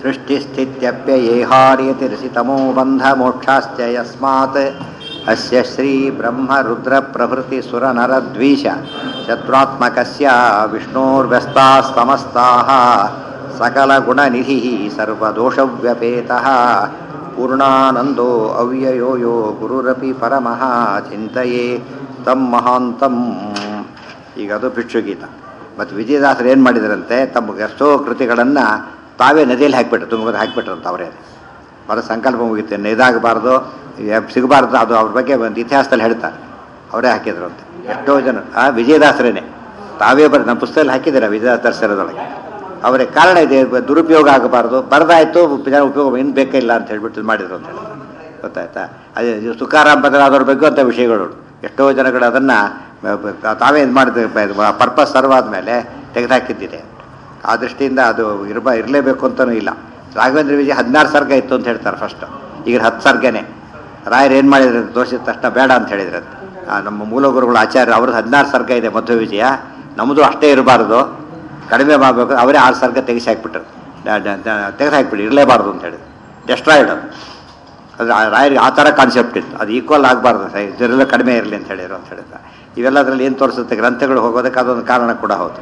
सृष्टिस्थित्यप्ययेहार्यतिरसितमो बन्धमोक्षाश्च यस्मात् अस्य श्रीब्रह्मरुद्रप्रभृतिसुरनरद्वीष शत्रुत्मकस्य विष्णोर्व्यस्तास्तमस्ताः सकलगुणनिधिः सर्वदोषव्यपेतः पूर्णानन्दो अव्ययो यो ಗುರುರಪಿ ಪರಮಃ ಚಿಂತೆಯೇ ತಮ್ಮ ಮಹಾಂತಂ ಈಗ ಅದು ಭಿಕ್ಷುಗೀತ ಮತ್ತು ವಿಜಯದಾಸರು ಏನು ಮಾಡಿದರಂತೆ ತಮ್ಮ ಎಷ್ಟೋ ಕೃತಿಗಳನ್ನು ತಾವೇ ನದಿಯಲ್ಲಿ ಹಾಕಿಬಿಟ್ರು ತುಂಗಭದ್ರ ಹಾಕಿಬಿಟ್ರಂತ ಅವರೇ ಅವರ ಸಂಕಲ್ಪ ಮುಗಿತು ಇದಾಗಬಾರ್ದು ಸಿಗಬಾರ್ದು ಅದು ಅವ್ರ ಬಗ್ಗೆ ಒಂದು ಇತಿಹಾಸದಲ್ಲಿ ಹೇಳ್ತಾರೆ ಅವರೇ ಹಾಕಿದ್ರು ಅಂತ ಎಷ್ಟೋ ಜನ ಆ ವಿಜಯದಾಸರೇನೆ ತಾವೇ ಬರ ನಮ್ಮ ಪುಸ್ತಕದಲ್ಲಿ ಹಾಕಿದ್ದಾರೆ ವಿಜಯದಾಸ ದರ್ಶನದೊಳಗೆ ಅವರೇ ಕಾರಣ ಇದೆ ದುರುಪಯೋಗ ಆಗಬಾರ್ದು ಬರದಾಯ್ತು ಜನ ಉಪಯೋಗ ಏನು ಬೇಕಿಲ್ಲ ಅಂತ ಹೇಳ್ಬಿಟ್ಟು ಇದು ಮಾಡಿದ್ರು ಅಂತ ಹೇಳಿದ್ರು ಗೊತ್ತಾಯ್ತಾ ಅದೇ ಇದು ತುಕಾರಾಮ್ ಬದಲಾದವ್ರ ಬಗ್ಗೆ ಅಂತ ವಿಷಯಗಳು ಎಷ್ಟೋ ಜನಗಳು ಅದನ್ನು ತಾವೇ ಇದು ಮಾಡಿದ ಪರ್ಪಸ್ ಸರ್ವ್ ಆದಮೇಲೆ ತೆಗೆದುಹಾಕಿದ್ದಿದೆ ಆ ದೃಷ್ಟಿಯಿಂದ ಅದು ಇರಬ ಇರಲೇಬೇಕು ಅಂತಲೂ ಇಲ್ಲ ರಾಘವೇಂದ್ರ ವಿಜಯ ಹದಿನಾರು ಸರ್ಗ ಇತ್ತು ಅಂತ ಹೇಳ್ತಾರೆ ಫಸ್ಟು ಈಗ ಹತ್ತು ಸರ್ಗನೇ ರಾಯರು ಏನು ಮಾಡಿದ್ರೆ ದೋಷದ ತಕ್ಷಣ ಬೇಡ ಅಂತ ಹೇಳಿದ್ರಂತೆ ಆ, ನಮ್ಮ ಮೂಲ ಗುರುಗಳು ಆಚಾರ್ಯ ಅವ್ರದ್ದು ಹದಿನಾರು ಸರ್ಗ ಇದೆ ಮಧ್ವ ವಿಜಯ ನಮ್ಮದು ಅಷ್ಟೇ ಇರಬಾರ್ದು ಕಡಿಮೆ ಮಾಡಬೇಕು ಅವರೇ ಆರು ಸರ್ಗ ತೆಗೆಸಿ ಹಾಕ್ಬಿಟ್ರು ತೆಗೆದು ಹಾಕ್ಬಿಟ್ಟು ಇರಲೇಬಾರ್ದು ಅಂತ ಹೇಳಿದ್ರು ಡೆಸ್ಟ್ರಾಯ್ಡ್ ಅದು ಅದು ಆ ರಾಯರಿಗೆ ಆ ಥರ ಕಾನ್ಸೆಪ್ಟ್ ಇತ್ತು ಅದು ಈಕ್ವಲ್ ಆಗಬಾರ್ದು ಇದರೆಲ್ಲ ಕಡಿಮೆ ಇರಲಿ ಅಂತ ಹೇಳಿದ್ರು ಅಂತ ಹೇಳಿದ ಇವೆಲ್ಲದರಲ್ಲಿ ಏನು ತೋರಿಸುತ್ತೆ ಗ್ರಂಥಗಳು ಹೋಗೋದಕ್ಕೆ ಅದೊಂದು ಕಾರಣ ಕೂಡ ಹೌದು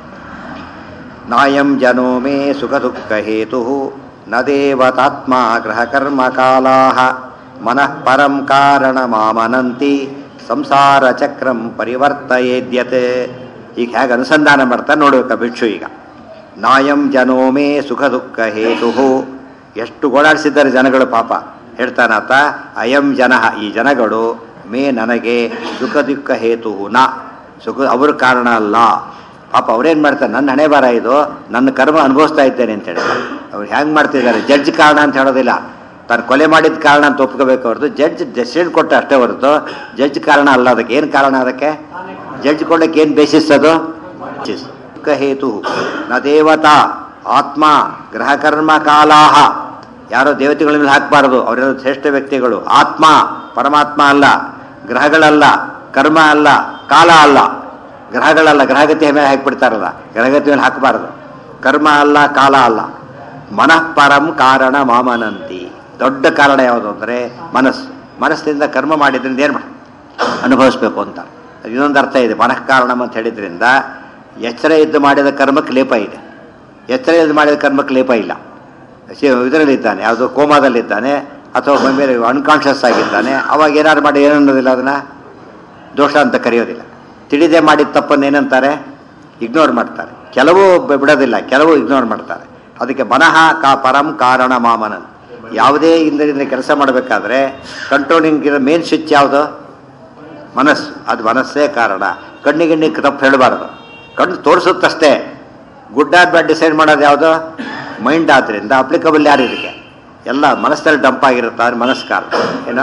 ನಾಯಂ ಜನೋ ಮೇ ಸುಖ ದುಃಖ ಹೇತು ನ ದೇವತಾತ್ಮ ಗ್ರಹ ಕರ್ಮ ಕಾಲಾ ಮನಃ ಪರಂ ಕಾರಣ ಮಾಮನಂತಿ ಸಂಸಾರ ಚಕ್ರಂ ಪರಿವರ್ತಯೇದ್ಯತೆ ಈಗ ಹೇಗೆ ಅನುಸಂಧಾನ ಮಾಡ್ತಾ ನೋಡ್ಬೇಕು ಭಿಕ್ಷು ಈಗ ನಾಯಂ ಜನೋ ಮೇ ಸುಖ ದುಃಖ ಹೇತು ಎಷ್ಟು ಓಡಾಡಿಸಿದ್ದಾರೆ ಜನಗಳು ಪಾಪ ಹೇಳ್ತಾನಾತ ಅಯಂ ಜನ ಈ ಜನಗಳು ಮೇ ನನಗೆ ಸುಖ ದುಃಖ ಹೇತು ನ ಸುಖ ಅವ್ರ ಕಾರಣ ಅಲ್ಲ ಪಾಪ ಅವ್ರೇನು ಮಾಡ್ತಾರೆ ನನ್ನ ಹಣೆ ಬರ ಇದು ನನ್ನ ಕರ್ಮ ಅನುಭವಿಸ್ತಾ ಇದ್ದೇನೆ ಅಂತ ಹೇಳಿ ಅವ್ರು ಹೆಂಗೆ ಮಾಡ್ತಿದ್ದಾರೆ ಜಡ್ಜ್ ಕಾರಣ ಅಂತ ಹೇಳೋದಿಲ್ಲ ತಾನು ಕೊಲೆ ಮಾಡಿದ ಕಾರಣ ಅಂತ ಒಪ್ಕೋಬೇಕು ಹೊರತು ಜಡ್ಜ್ ಡೆಸಿಷನ್ ಕೊಟ್ಟ ಅಷ್ಟೇ ಹೊರತು ಜಡ್ಜ್ ಕಾರಣ ಅಲ್ಲ ಅದಕ್ಕೆ ಏನು ಕಾರಣ ಅದಕ್ಕೆ ಜಡ್ಜ್ ಕೊಡಕ್ಕೆ ಏನು ಬೇಸಿಸ್ ಅದು ದುಃಖ ಹೇತು ನ ದೇವತಾ ಆತ್ಮ ಗ್ರಹ ಕರ್ಮ ಕಾಲಾಹ ಯಾರೋ ದೇವತೆಗಳ ಮೇಲೆ ಹಾಕಬಾರದು ಅವರೆಲ್ಲ ಶ್ರೇಷ್ಠ ವ್ಯಕ್ತಿಗಳು ಆತ್ಮ ಪರಮಾತ್ಮ ಅಲ್ಲ ಗ್ರಹಗಳಲ್ಲ ಕರ್ಮ ಅಲ್ಲ ಕಾಲ ಅಲ್ಲ ಗ್ರಹಗಳಲ್ಲ ಗ್ರಹಗತಿಯ ಮೇಲೆ ಹಾಕಿಬಿಡ್ತಾರಲ್ಲ ಗ್ರಹಗತಿ ಮೇಲೆ ಹಾಕಬಾರದು ಕರ್ಮ ಅಲ್ಲ ಕಾಲ ಅಲ್ಲ ಮನಃ ಪರಂ ಕಾರಣ ಮಾಮನಂತಿ ದೊಡ್ಡ ಕಾರಣ ಯಾವುದು ಅಂದರೆ ಮನಸ್ಸು ಮನಸ್ಸಿನಿಂದ ಕರ್ಮ ಮಾಡಿದ್ರಿಂದ ಏನು ಅನುಭವಿಸ್ಬೇಕು ಅಂತ ಇನ್ನೊಂದು ಅರ್ಥ ಇದೆ ಮನಃ ಕಾರಣಂ ಅಂತ ಹೇಳಿದ್ರಿಂದ ಎಚ್ಚರ ಇದ್ದು ಮಾಡಿದ ಕರ್ಮಕ್ಕೆ ಲೇಪ ಇದೆ ಎಚ್ಚರ ಇದ್ದು ಮಾಡಿದ ಕರ್ಮಕ್ಕೆ ಲೇಪ ಇಲ್ಲ ಇದರಲ್ಲಿದ್ದಾನೆ ಯಾವುದೋ ಕೋಮಾದಲ್ಲಿದ್ದಾನೆ ಅಥವಾ ಮೇಲೆ ಅನ್ಕಾನ್ಷಿಯಸ್ ಆಗಿದ್ದಾನೆ ಅವಾಗ ಏನಾದ್ರು ಮಾಡಿ ಏನನ್ನೋದಿಲ್ಲ ಅದನ್ನು ದೋಷ ಅಂತ ಕರೆಯೋದಿಲ್ಲ ತಿಳಿದೇ ಮಾಡಿದ ತಪ್ಪನ್ನು ಏನಂತಾರೆ ಇಗ್ನೋರ್ ಮಾಡ್ತಾರೆ ಕೆಲವು ಬಿಡೋದಿಲ್ಲ ಕೆಲವು ಇಗ್ನೋರ್ ಮಾಡ್ತಾರೆ ಅದಕ್ಕೆ ಮನಃ ಕಾ ಪರಂ ಕಾರಣ ಮಾಮನನ್ ಯಾವುದೇ ಇಂದ್ರಿಯಿಂದ ಕೆಲಸ ಮಾಡಬೇಕಾದ್ರೆ ಕಂಟ್ರೋಲಿಂಗ್ ಇರೋ ಮೇನ್ ಸ್ವಿಚ್ ಯಾವುದು ಮನಸ್ಸು ಅದು ಮನಸ್ಸೇ ಕಾರಣ ಕಣ್ಣಿಗಿಣ್ಣಿಗೆ ತಪ್ಪು ಹೇಳಬಾರ್ದು ಕಣ್ಣು ತೋರಿಸುತ್ತಷ್ಟೇ ಗುಡ್ ಆರ್ ಬ್ಯಾಡ್ ಡಿಸೈಡ್ ಮಾಡೋದು ಯಾವುದು ಮೈಂಡ್ ಆದ್ದರಿಂದ ಅಪ್ಲಿಕಬಲ್ ಯಾರು ಇದಕ್ಕೆ ಎಲ್ಲ ಮನಸ್ಸಲ್ಲಿ ಡಂಪ್ ಆಗಿರುತ್ತೆ ಆದ್ರೆ ಮನಸ್ಸು ಕಾರಣ ಏನೋ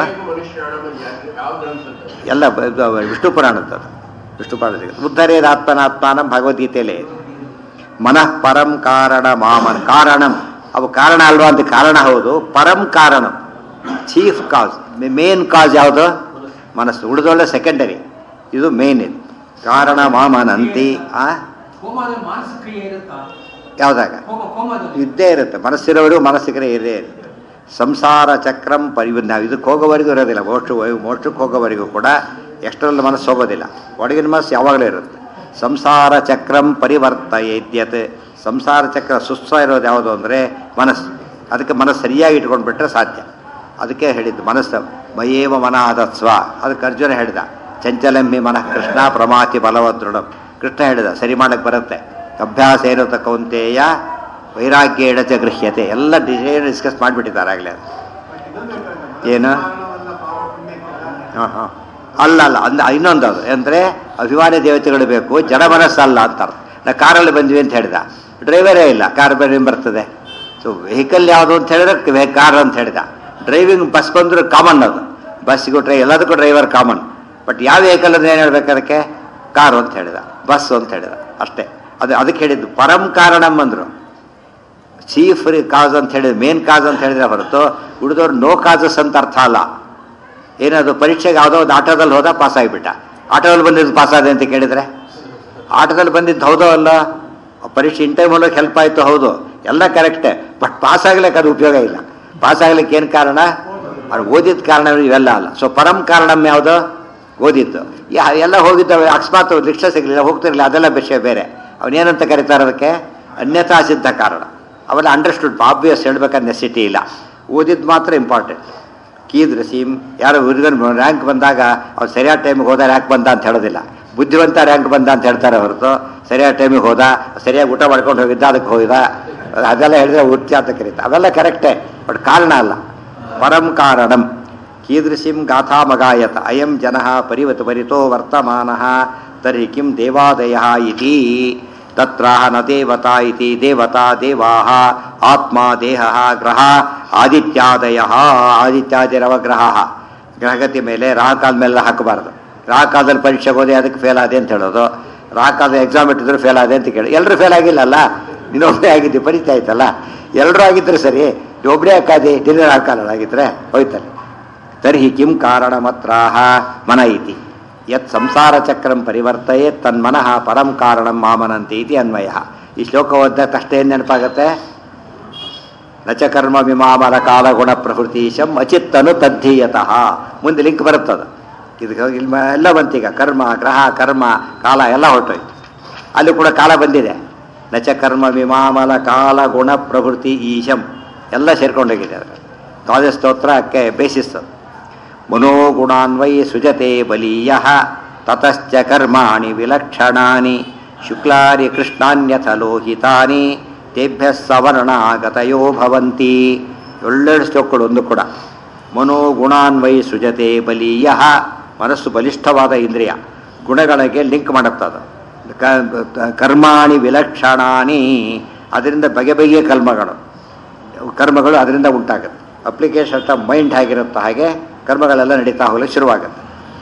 ಎಲ್ಲ ಬ- ಇದು ವಿಷ್ಣು ಪುರಾಣದ್ದು ವಿಷ್ಣು ಪುರಾಣ ಸಿಗುತ್ತೆ ಉದ್ಧರೇದ ಆತ್ಮನಾತ್ಮಾನಂ ಭಗವದ್ಗೀತೆಯಲ್ಲೇ ಇದೆ. ಮನಃ ಪರಂ ಕಾರಣ ಮಾಮನ್ ಕಾರಣಂ ಅವು ಕಾರಣ ಅಲ್ವಾ ಅಂತ ಕಾರಣ ಹೌದು ಪರಂ ಕಾರಣಂ ಚೀಫ್ ಕಾಸ್ ಮೇನ್ ಕಾಸ್ ಯಾವುದು ಮನಸ್ಸು ಉಳಿದೊಳ್ಳೆ ಸೆಕೆಂಡರಿ ಇದು ಮೇನ್ ಇದು ಕಾರಣ ಮಾಮನಂತಿ ಆ ಹೋಮದಲ್ಲಿ ಮಾನಸಿಕ ಕ್ರಿಯೆ ಇರುತ್ತಾ ಯಾವ್ದಾಗ ಹೋಮ ಹೋಮದಲ್ಲಿ ಇದ್ದೇ ಇರುತ್ತೆ ಮನಸ್ಸಿರೋರು ಮನಸ್ಸಿಗರೆ ಇರೇ ಇರುತ್ತೆ ಸಂಸಾರ ಚಕ್ರಂ ಪರಿವ ನಾವು ಇದಕ್ಕೆ ಹೋಗೋವರೆಗೂ ಇರೋದಿಲ್ಲ ಮೋಕ್ಷ ಮೋಕ್ಷಕ್ಕೆ ಹೋಗೋವರೆಗೂ ಕೂಡ ಎಷ್ಟರಲ್ಲಿ ಮನಸ್ಸು ಹೋಗೋದಿಲ್ಲ ಒಳಗಿನ ಮನಸ್ಸು ಯಾವಾಗಲೂ ಇರುತ್ತೆ ಸಂಸಾರ ಚಕ್ರಂ ಪರಿವರ್ತಯೇದ್ಯತೆ ಸಂಸಾರ ಚಕ್ರ ಸುಸ್ತ ಇರೋದು ಯಾವುದು ಅಂದರೆ ಮನಸ್ಸು ಅದಕ್ಕೆ ಮನಸ್ಸು ಸರಿಯಾಗಿ ಇಟ್ಕೊಂಡ್ಬಿಟ್ರೆ ಸಾಧ್ಯ ಅದಕ್ಕೆ ಹೇಳಿದ್ದು ಮನಸ್ಸು ಮಯೇವ ಮನಾದತ್ಸ್ವ ಅದಕ್ಕೆ ಅರ್ಜುನ ಹೇಳಿದ ಚಂಚಲಂಹಿ ಮನಃ ಕೃಷ್ಣ ಪ್ರಮಾತಿ ಬಲವದೃಢಂ ಕೃಷ್ಣ ಹೇಳಿದ ಸರಿ ಮಾಡಕ್ಕೆ ಬರುತ್ತೆ ಅಭ್ಯಾಸ ಏನು ಕೌಂತೆಯ ವೈರಾಗ್ಯ ಎಡಚ ಗೃಹ್ಯತೆ ಎಲ್ಲ ಡಿಸೈನ್ ಡಿಸ್ಕಸ್ ಮಾಡಿಬಿಟ್ಟಿದ್ದಾರೆ ಆಗಲೇ ಏನು ಹಾಂ ಹಾಂ ಅಲ್ಲ ಅಲ್ಲ ಅಂದ ಇನ್ನೊಂದು ಅದು ಅಂದರೆ ಅಭಿಮಾನಿ ದೇವತೆಗಳು ಬೇಕು ಜಡ ಮನಸ್ಸಲ್ಲ ಅಂತ ಅರ್ಥ ನಾ ಕಾರಲ್ಲಿ ಬಂದ್ವಿ ಅಂತ ಹೇಳಿದ ಡ್ರೈವರೇ ಇಲ್ಲ ಕಾರ್ ಬೇರೆ ಬರ್ತದೆ ಸೊ ವೆಹಿಕಲ್ ಯಾವುದು ಅಂತ ಹೇಳಿದ್ರೆ ಕಾರ್ ಅಂತ ಹೇಳಿದ ಡ್ರೈವಿಂಗ್ ಬಸ್ ಬಂದರೂ ಕಾಮನ್ ಅದು ಬಸ್ಸಿಗೂ ಡ್ರೈ ಎಲ್ಲದಕ್ಕೂ ಡ್ರೈವರ್ ಕಾಮನ್ ಬಟ್ ಯಾವ ವೆಹಿಕಲ್ ಅಂದ್ರೆ ಏನು ಹೇಳ್ಬೇಕು ಅದಕ್ಕೆ ಕಾರು ಅಂತ ಹೇಳಿದ ಬಸ್ ಅಂತ ಹೇಳಿದ ಅಷ್ಟೇ ಅದು ಅದಕ್ಕೆ ಹೇಳಿದ್ದು ಪರಂ ಕಾರಣಂ ಅಂದರು ಚೀಫ್ ಕಾಸ್ ಅಂತ ಹೇಳಿದ್ರೆ ಮೇನ್ ಕಾಸ್ ಅಂತ ಹೇಳಿದ್ರೆ ಹೊರತು ಉಳಿದವ್ರು ನೋ ಕಾಸಸ್ ಅಂತ ಅರ್ಥ ಅಲ್ಲ ಏನದು ಪರೀಕ್ಷೆಗೆ ಯಾವುದೋ ಒಂದು ಆಟೋದಲ್ಲಿ ಹೋದ ಪಾಸ್ ಆಗಿಬಿಟ್ಟ ಆಟೋದಲ್ಲಿ ಬಂದಿದ್ದು ಪಾಸ್ ಆದೆ ಅಂತ ಕೇಳಿದರೆ ಆಟೋದಲ್ಲಿ ಬಂದಿದ್ದು ಹೌದೋ ಅಲ್ಲ ಪರೀಕ್ಷೆ ಇನ್ ಟೈಮ್ ಹೋಗೋಕೆ ಹೆಲ್ಪ್ ಆಯಿತು ಹೌದು ಎಲ್ಲ ಕರೆಕ್ಟೇ ಬಟ್ ಪಾಸ್ ಆಗ್ಲಿಕ್ಕೆ ಅದು ಉಪಯೋಗ ಇಲ್ಲ ಪಾಸ್ ಆಗ್ಲಿಕ್ಕೆ ಏನು ಕಾರಣ ಅವ್ರು ಓದಿದ ಕಾರಣ ಇವೆಲ್ಲ ಅಲ್ಲ ಸೊ ಪರಂ ಕಾರಣಂ ಯಾವುದು ಓದಿದ್ದು ಯಾ ಎಲ್ಲ ಹೋಗಿದ್ದವೆ ಅಕಸ್ಮಾತ್ ಲಿಕ್ಷ ಸಿಗಲಿಲ್ಲ ಹೋಗ್ತಿರಲಿಲ್ಲ ಅದೆಲ್ಲ ವಿಷಯ ಬೇರೆ ಅವನೇನಂತ ಕರೀತಾರೆ ಅದಕ್ಕೆ ಅನ್ಯಥಾ ಸಿದ್ಧ ಕಾರಣ ಅವೆಲ್ಲ ಅಂಡರ್ಸ್ಟುಡ್ ಆಬ್ವಿಯಸ್ ಹೇಳ್ಬೇಕಾದ್ರೆ ನೆಸಿಟಿ ಇಲ್ಲ ಓದಿದ್ದು ಮಾತ್ರ ಇಂಪಾರ್ಟೆಂಟ್ ಕೀದೃಸೀಮ್ ಯಾರೋ ಹುಡುಗನ ರ್ಯಾಂಕ್ ಬಂದಾಗ ಅವ್ನು ಸರಿಯಾದ ಟೈಮಿಗೆ ಹೋದ ರ್ಯಾಂಕ್ ಬಂದ ಅಂತ ಹೇಳೋದಿಲ್ಲ ಬುದ್ಧಿವಂತ ರ್ಯಾಂಕ್ ಬಂದ ಅಂತ ಹೇಳ್ತಾರೆ ಹೊರತು ಸರಿಯಾದ ಟೈಮಿಗೆ ಹೋದ ಸರಿಯಾಗಿ ಊಟ ಮಾಡ್ಕೊಂಡು ಹೋಗಿದ್ದ ಅದಕ್ಕೆ ಹೋಗಿದ ಅದೆಲ್ಲ ಹೇಳಿದ್ರೆ ಉಚ್ಚ ಅಂತ ಕರೀತಾರೆ ಅವೆಲ್ಲ ಕರೆಕ್ಟೇ ಬಟ್ ಕಾರಣ ಅಲ್ಲ ಪರಂ ಕಾರಣಂ ಕೀದೃಶಿಂ ಗಾಥಾಮಗಾಯತ ಅಯಂ ಜನ ಪರಿವತ ಪರಿತೋ ವರ್ತಮಾನ ತರ್ಹಿ ಕಿಂ ದೇವಾದಯ ಇತಿ ತತ್ರಾಹ ನ ದೇವತಾ ಇತಿ ದೇವತಾ ದೇವಾಹ ಆತ್ಮ ದೇಹ ಗ್ರಹ ಆದಿತ್ಯಾದಯ ಆದಿತ್ಯಾದಿರವಗ್ರಹ ಗ್ರಹಗತಿ ಮೇಲೆ ರಾಹಕಾಲ ಮೇಲೆ ಹಾಕಬಾರ್ದು ರಾಹಕಾಲದಲ್ಲಿ ಪರೀಕ್ಷೆಗೆ ಹೋದೆ ಅದಕ್ಕೆ ಫೇಲ್ ಆದೆ ಅಂತ ಹೇಳೋದು ರಾಹಕಾಲ ಎಕ್ಸಾಮ್ ಇಟ್ಟಿದ್ರು ಫೇಲ್ ಆದೆ ಅಂತ ಕೇಳಿ ಎಲ್ಲರೂ ಫೇಲ್ ಆಗಿಲ್ಲಲ್ಲ ಇನ್ನೊಬ್ಬನೇ ಆಗಿದ್ದು ಪರೀಕ್ಷೆ ಆಯ್ತಲ್ಲ ಎಲ್ಲರೂ ಆಗಿದ್ರೆ ಸರಿ ಒಬ್ಬನೇ ಹಾಕಾದಿ ಡಿನ್ನರ್ ಹಾಕಲ್ಲ ಆಗಿದ್ರೆ ಹೋಯ್ತಲ್ಲ ತರ್ಹಿ ಕಿಂ ಕಾರಣಮತ್ರಾಹ ಮನ ಇತಿ ಯತ್ ಸಂಸಾರ ಚಕ್ರಂ ಪರಿವರ್ತಯೇ ತನ್ಮನಃ ಪರಂ ಕಾರಣಂ ಮಾಮನಂತಿ ಇತಿ ಅನ್ವಯ ಈ ಶ್ಲೋಕ ಓದಿದ ತಕ್ಷಣ ಏನು ನೆನಪಾಗತ್ತೆ ನಚ ಕರ್ಮ ವಿಮಾಮಲ ಕಾಲ ಗುಣ ಪ್ರಕೃತೀಶಂ ಅಚಿತ್ತನು ತದ್ಧೀಯತಃ ಮುಂದೆ ಲಿಂಕ್ ಬರುತ್ತದ ಇದು ಇಲ್ಲಿ ಮ- ಎಲ್ಲ ಬಂತೀಗ ಕರ್ಮ ಗ್ರಹ ಕರ್ಮ ಕಾಲ ಎಲ್ಲ ಹೊರಟೋಯ್ತು ಅಲ್ಲಿ ಕೂಡ ಕಾಲ ಬಂದಿದೆ ನಚ ಕರ್ಮ ವಿಮಾಮಲ ಕಾಲ ಗುಣ ಪ್ರವೃತ್ತಿ ಈಶಂ ಎಲ್ಲ ಸೇರ್ಕೊಂಡೋಗಿದೆ ಅದರಲ್ಲಿ ಕಾವ್ಯ ಸ್ತೋತ್ರಕ್ಕೆ ಬೇಸಿಸ್ ಅದು. ಮನೋಗುಣಾನ್ವೈ ಸುಜತೆ ಬಲೀಯ ತತಶ್ಚ ಕರ್ಮಾಣಿ ವಿಲಕ್ಷಣಾನಿ ಶುಕ್ಲಾರಿ ಕೃಷ್ಣಾನ್ಯಥ ಲೋಹಿತಾನಿ ತೇಭ್ಯ ಸವರ್ಣಾಗತಯೋ ಭವಂತಿ ಒಳ್ಳೆರಡು ಶ್ಲೋಕಗಳು ಒಂದು ಕೂಡ ಮನೋಗುಣಾನ್ವೈ ಸುಜತೆ ಬಲೀಯ ಮನಸ್ಸು ಬಲಿಷ್ಠವಾದ ಇಂದ್ರಿಯ ಗುಣಗಳಿಗೆ ಲಿಂಕ್ ಮಾಡುತ್ತದು ಕ- ಕರ್ಮಾಣಿ ವಿಲಕ್ಷಣಾನಿ ಅದರಿಂದ ಬಗೆ ಬಗೆಯ ಕರ್ಮಗಳು ಕರ್ಮಗಳು ಅದರಿಂದ ಉಂಟಾಗುತ್ತೆ ಅಪ್ಲಿಕೇಶನ್ ಆಫ್ ಮೈಂಡ್ ಹೇಗಿರುತ್ತೋ ಹಾಗೆ ಕರ್ಮಗಳೆಲ್ಲ ನಡೀತಾ ಹೋಗಲಿಕ್ಕೆ ಶುರುವಾಗುತ್ತೆ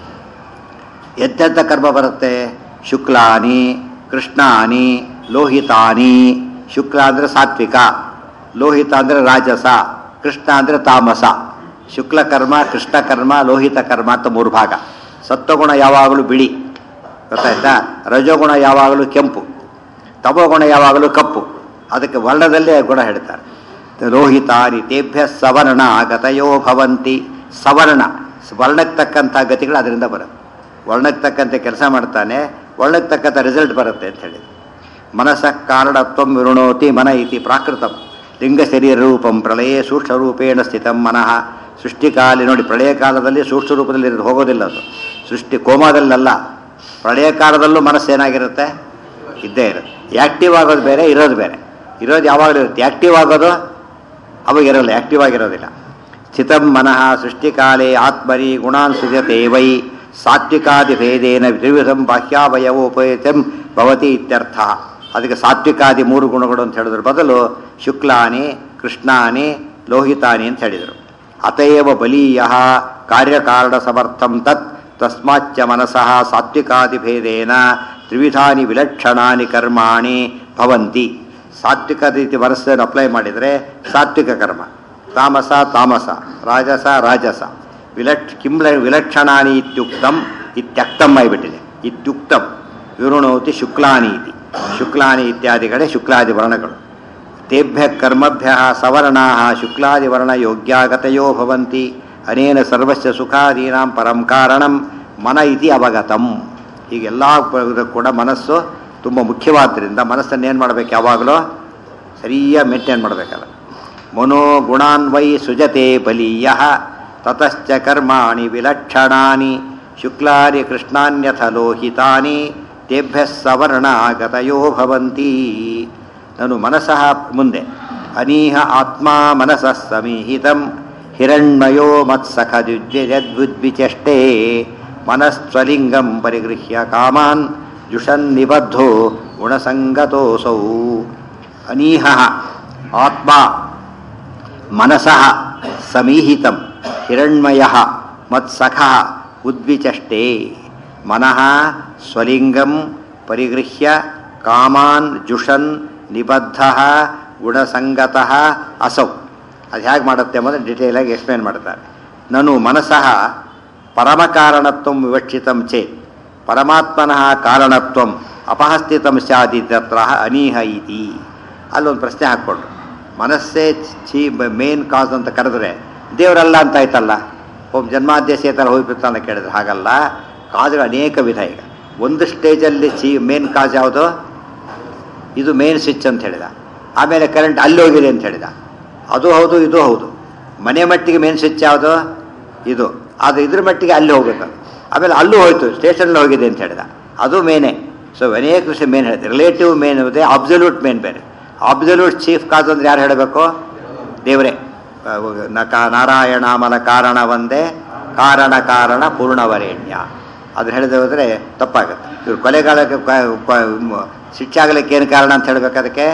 ಎಂತೆಂಥ ಕರ್ಮ ಬರುತ್ತೆ ಶುಕ್ಲಾನಿ ಕೃಷ್ಣಾನಿ ಲೋಹಿತಾನಿ ಶುಕ್ಲ ಅಂದರೆ ಸಾತ್ವಿಕ ಲೋಹಿತ ಅಂದರೆ ರಾಜಸ ಕೃಷ್ಣ ಅಂದರೆ ತಾಮಸ ಶುಕ್ಲ ಕರ್ಮ ಕೃಷ್ಣ ಕರ್ಮ ಲೋಹಿತ ಕರ್ಮ ಅಂತ ಮೂರು ಭಾಗ ಸತ್ವಗುಣ ಯಾವಾಗಲೂ ಬಿಳಿ ಗೊತ್ತಾಯ್ತಾ ರಜೋಗುಣ ಯಾವಾಗಲೂ ಕೆಂಪು ತಮೋಗುಣ ಯಾವಾಗಲೂ ಕಪ್ಪು ಅದಕ್ಕೆ ವರ್ಣದಲ್ಲೇ ಗುಣ ಹೇಳ್ತಾರೆ ರೋಹಿತಾನಿ ತೇಭ್ಯ ಸವರ್ಣ ಗತಯೋ ಭವಂತಿ ಸವರ್ಣ ವರ್ಣಕ್ಕೆ ತಕ್ಕಂಥ ಗತಿಗಳು ಅದರಿಂದ ಬರುತ್ತೆ ವರ್ಣಕ್ಕೆ ತಕ್ಕಂತೆ ಕೆಲಸ ಮಾಡ್ತಾನೆ ವರ್ಣಕ್ಕೆ ತಕ್ಕಂಥ ರಿಸಲ್ಟ್ ಬರುತ್ತೆ ಅಂತ ಹೇಳಿ ಮನಸ್ಸ ಕಾರಣತ್ವಂ ವಿರುಣೋತಿ ಮನ ಇತಿ ಪ್ರಾಕೃತಂ ಲಿಂಗ ಶರೀರ ರೂಪಂ ಪ್ರಳಯೇ ಸೂಕ್ಷ್ಮ ರೂಪೇಣ ಸ್ಥಿತಂ ಮನಃ ಸೃಷ್ಟಿಕಾಲಿ ನೋಡಿ ಪ್ರಳಯ ಕಾಲದಲ್ಲಿ ಸೂಕ್ಷ್ಮ ರೂಪದಲ್ಲಿ ಇರೋದು ಹೋಗೋದಿಲ್ಲ ಅದು ಸೃಷ್ಟಿ ಕೋಮಾದಲ್ಲಲ್ಲ ಪ್ರಳಯ ಕಾಲದಲ್ಲೂ ಮನಸ್ಸು ಏನಾಗಿರುತ್ತೆ ಇದ್ದೇ ಇರುತ್ತೆ ಆ್ಯಕ್ಟಿವ್ ಆಗೋದು ಬೇರೆ ಇರೋದು ಬೇರೆ ಇರೋದು ಯಾವಾಗಲೂ ಇರುತ್ತೆ ಆ್ಯಕ್ಟಿವ್ ಆಗೋದು ಅವಾಗ ಇರೋಲ್ಲ ಆ್ಯಕ್ಟಿವ್ ಆಗಿರೋದಿಲ್ಲ ಸ್ಥಿತಂ ಮನಃ ಸೃಷ್ಟಿಕಾಲೇ ಆತ್ಮರಿ ಗುಣಾನ್ ಸುಜತೆ ವೈ ಸಾತ್ವಿಕಾದಿಭೇದೇನ ತ್ರಿವಿಧಂ ಬಾಹ್ಯಾವಯವೋಪೇತಂ ಭವತಿ ಇತ್ಯರ್ಥ ಅದಕ್ಕೆ ಸಾತ್ವಿಕಾದಿ ಮೂರು ಗುಣಗಳು ಅಂತ ಹೇಳಿದ್ರ ಬದಲು ಶುಕ್ಲಾನಿ ಕೃಷ್ಣಾನಿ ಲೋಹಿತಾನಿ ಅಂತ ಹೇಳಿದರು ಅತಯವ ಬಲೀಯ ಕಾರ್ಯಕಾರಣ ಸಮರ್ಥಂ ತತ್ ತಸ್ಮಾಚ್ಚ ಮನಸಃ ಸಾತ್ವಿಕಾದಿಭೇದೇನ ತ್ರಿವಿಧಾನಿ ವಿಲಕ್ಷಣಾನಿ ಕರ್ಮಾಣಿ ಭವಂತಿ ಸಾತ್ವಿಕ ರೀತಿ ಮನಸ್ಸನ್ನು ಅಪ್ಲೈ ಮಾಡಿದರೆ ಸಾತ್ವಿಕ ಕರ್ಮ ತಾಮಸ ತಾಮಸ ರಾಜಸ ರಾಜಸ ವಿಲಕ್ಷ ಕಿಂಲ ವಿಲಕ್ಷಣಾನಿ ಇತ್ಯುಕ್ತಂ ಇತ್ಯಕ್ತಂ ಆಗಿಬಿಟ್ಟಿದೆ ಇತ್ಯುಕ್ತಂ ವಿರುಣೋತಿ ಶುಕ್ಲಾನಿ ಇತಿ ಶುಕ್ಲಾನಿ ಇತ್ಯಾದಿಗಳೇ ಶುಕ್ಲಾದಿ ವರ್ಣಗಳು ತೇಭ್ಯ ಕರ್ಮಭ್ಯ ಸವರ್ಣಾ ಶುಕ್ಲಾದಿ ವರ್ಣ ಯೋಗ್ಯಾಗತಯೋ ಭವಂತಿ ಅನೇನ ಸರ್ವಸ್ಯ ಸುಖಾದೀನಾಂ ಪರಂ ಕಾರಣಂ ಮನ ಇತಿ ಅವಗತಂ ಹೀಗೆಲ್ಲ ಪ- ಕೂಡ ಮನಸ್ಸು ತುಂಬ ಮುಖ್ಯವಾದ್ದರಿಂದ ಮನಸ್ಸನ್ನು ಏನು ಮಾಡಬೇಕು ಯಾವಾಗಲೂ ಸರಿಯಾಗಿ ಮೇಂಟೈನ್ ಮಾಡಬೇಕಲ್ಲ ಮನೋ ಗುಣಾನ್ವೈ ಸುಜತೆ ಬಲೀಯ ತತಶ್ಚ ಕರ್ಮಾಣಿ ವಿಲಕ್ಷಣಾನಿ ಶುಕ್ಲಾರಿ ಕೃಷ್ಣಾನ್ಯಥ ಲೋಹಿತಾನಿ ತೇಭ್ಯ ಸವರ್ಣಾಗತಯೋ ಭವಂತಿ ನಾನು ಮನಸಃ ಮುಂದೆ ಅನೀಹ ಆತ್ಮ ಮನಸಃ ಸಮೀಹಿತಂ ಹಿರಣ್ಮಯೋ ಮತ್ಸಖದ್ವಿಚಷ್ಟೇ ಮನಸ್ವಲಿಂಗಂ ಪರಿಗೃಹ್ಯ ಕಾಮಾನ್ ಜುಷನ್ ನಿಬದ್ಧೋ ಗುಣಸಂಗತೋಸೌ ಅನೀಹ ಆತ್ಮ ಮನಸಃ ಸಮೀಹಿತಂ ಹಿರಣ್ಮಯ ಮತ್ಸಖ ಉದ್ವಿಚಷ್ಟೇ ಮನಃ ಸ್ವಲಿಂಗಂ ಪರಿಗೃಹ್ಯ ಕಾಮಾನ್ ಜುಷನ್ ನಿಬದ್ಧ ಗುಣಸಂಗತಃ ಅಸೌ ಅದು ಹೇಗೆ ಮಾಡುತ್ತೆ ಎಂಬುದು ಡಿಟೇಲಾಗಿ ಎಕ್ಸ್ಪ್ಲೇನ್ ಮಾಡ್ತಾರೆ ನಾನು ಮನಸಃ ಪರಮಕಾರಣತ್ವಂ ವಿವಕ್ಷಿತಂ ಚೇತ್ ಪರಮಾತ್ಮನಃ ಕಾರಣತ್ವಂ ಅಪಹಸ್ಥಿತಂ ಸ್ಯಾದಿ ತತ್ರ ಅನೀಹ ಇತಿ ಅಲ್ಲೊಂದು ಪ್ರಶ್ನೆ ಹಾಕ್ಕೊಂಡ್ರು ಮನಸ್ಸೇ ಚೀ ಮೇನ್ ಕಾಸ್ ಅಂತ ಕರೆದ್ರೆ ದೇವರಲ್ಲ ಅಂತ ಆಯ್ತಲ್ಲ ಒಬ್ಬ ಜನ್ಮಾದ್ಯಸೆ ಥರ ಹೋಗ್ಬಿಡ್ತಾ ಅಂತ ಕೇಳಿದ್ರೆ ಹಾಗಲ್ಲ ಕಾಜುಗಳು ಅನೇಕ ವಿಧ ಈಗ ಒಂದು ಸ್ಟೇಜಲ್ಲಿ ಚೀ ಮೇನ್ ಕಾಜ್ ಯಾವುದು ಇದು ಮೇನ್ ಸ್ವಿಚ್ ಅಂತ ಹೇಳಿದ ಆಮೇಲೆ ಕರೆಂಟ್ ಅಲ್ಲಿ ಹೋಗಿದೆ ಅಂತ ಹೇಳಿದ ಅದು ಹೌದು ಇದು ಹೌದು ಮನೆ ಮಟ್ಟಿಗೆ ಮೇನ್ ಸ್ವಿಚ್ ಯಾವುದು ಇದು ಅದು ಇದ್ರ ಮಟ್ಟಿಗೆ ಅಲ್ಲಿ ಹೋಗ್ಬೇಕು ಆಮೇಲೆ ಅಲ್ಲೂ ಹೋಯ್ತು ಸ್ಟೇಷನಲ್ಲಿ ಹೋಗಿದೆ ಅಂತ ಹೇಳಿದ ಅದು ಮೇನೆ ಸೊ ಅನೇಕ ವಿಷಯ ಮೇನ್ ಹೇಳಿದೆ ರಿಲೇಟಿವ್ ಮೇನ್ ಇದೆ ಅಬ್ಸಲ್ಯೂಟ್ ಮೇನ್ ಬೇರೆ ಅಬ್ಸಲ್ಯೂಟ್ ಚೀಫ್ ಕಾಸ್ ಅಂದ್ರೆ ಯಾರು ಹೇಳಬೇಕು ದೇವರೇ ನಕ ನಾರಾಯಣಾಮಲ ಕಾರಣ ಒಂದೇ ಕಾರಣ ಕಾರಣ ಪೂರ್ಣವರೇಣ್ಯ ಅದು ಹೇಳಿದೆ ಹೋದರೆ ತಪ್ಪಾಗುತ್ತೆ ಇವ್ರು ಕೊಲೆಗಾಲಕ್ಕೆ ಕ- ಕ- ಮ- ಶಿಕ್ಷೆ ಆಗಲಿಕ್ಕೆ ಏನು ಕಾರಣ ಅಂತ ಹೇಳ್ಬೇಕು ಅದಕ್ಕೆ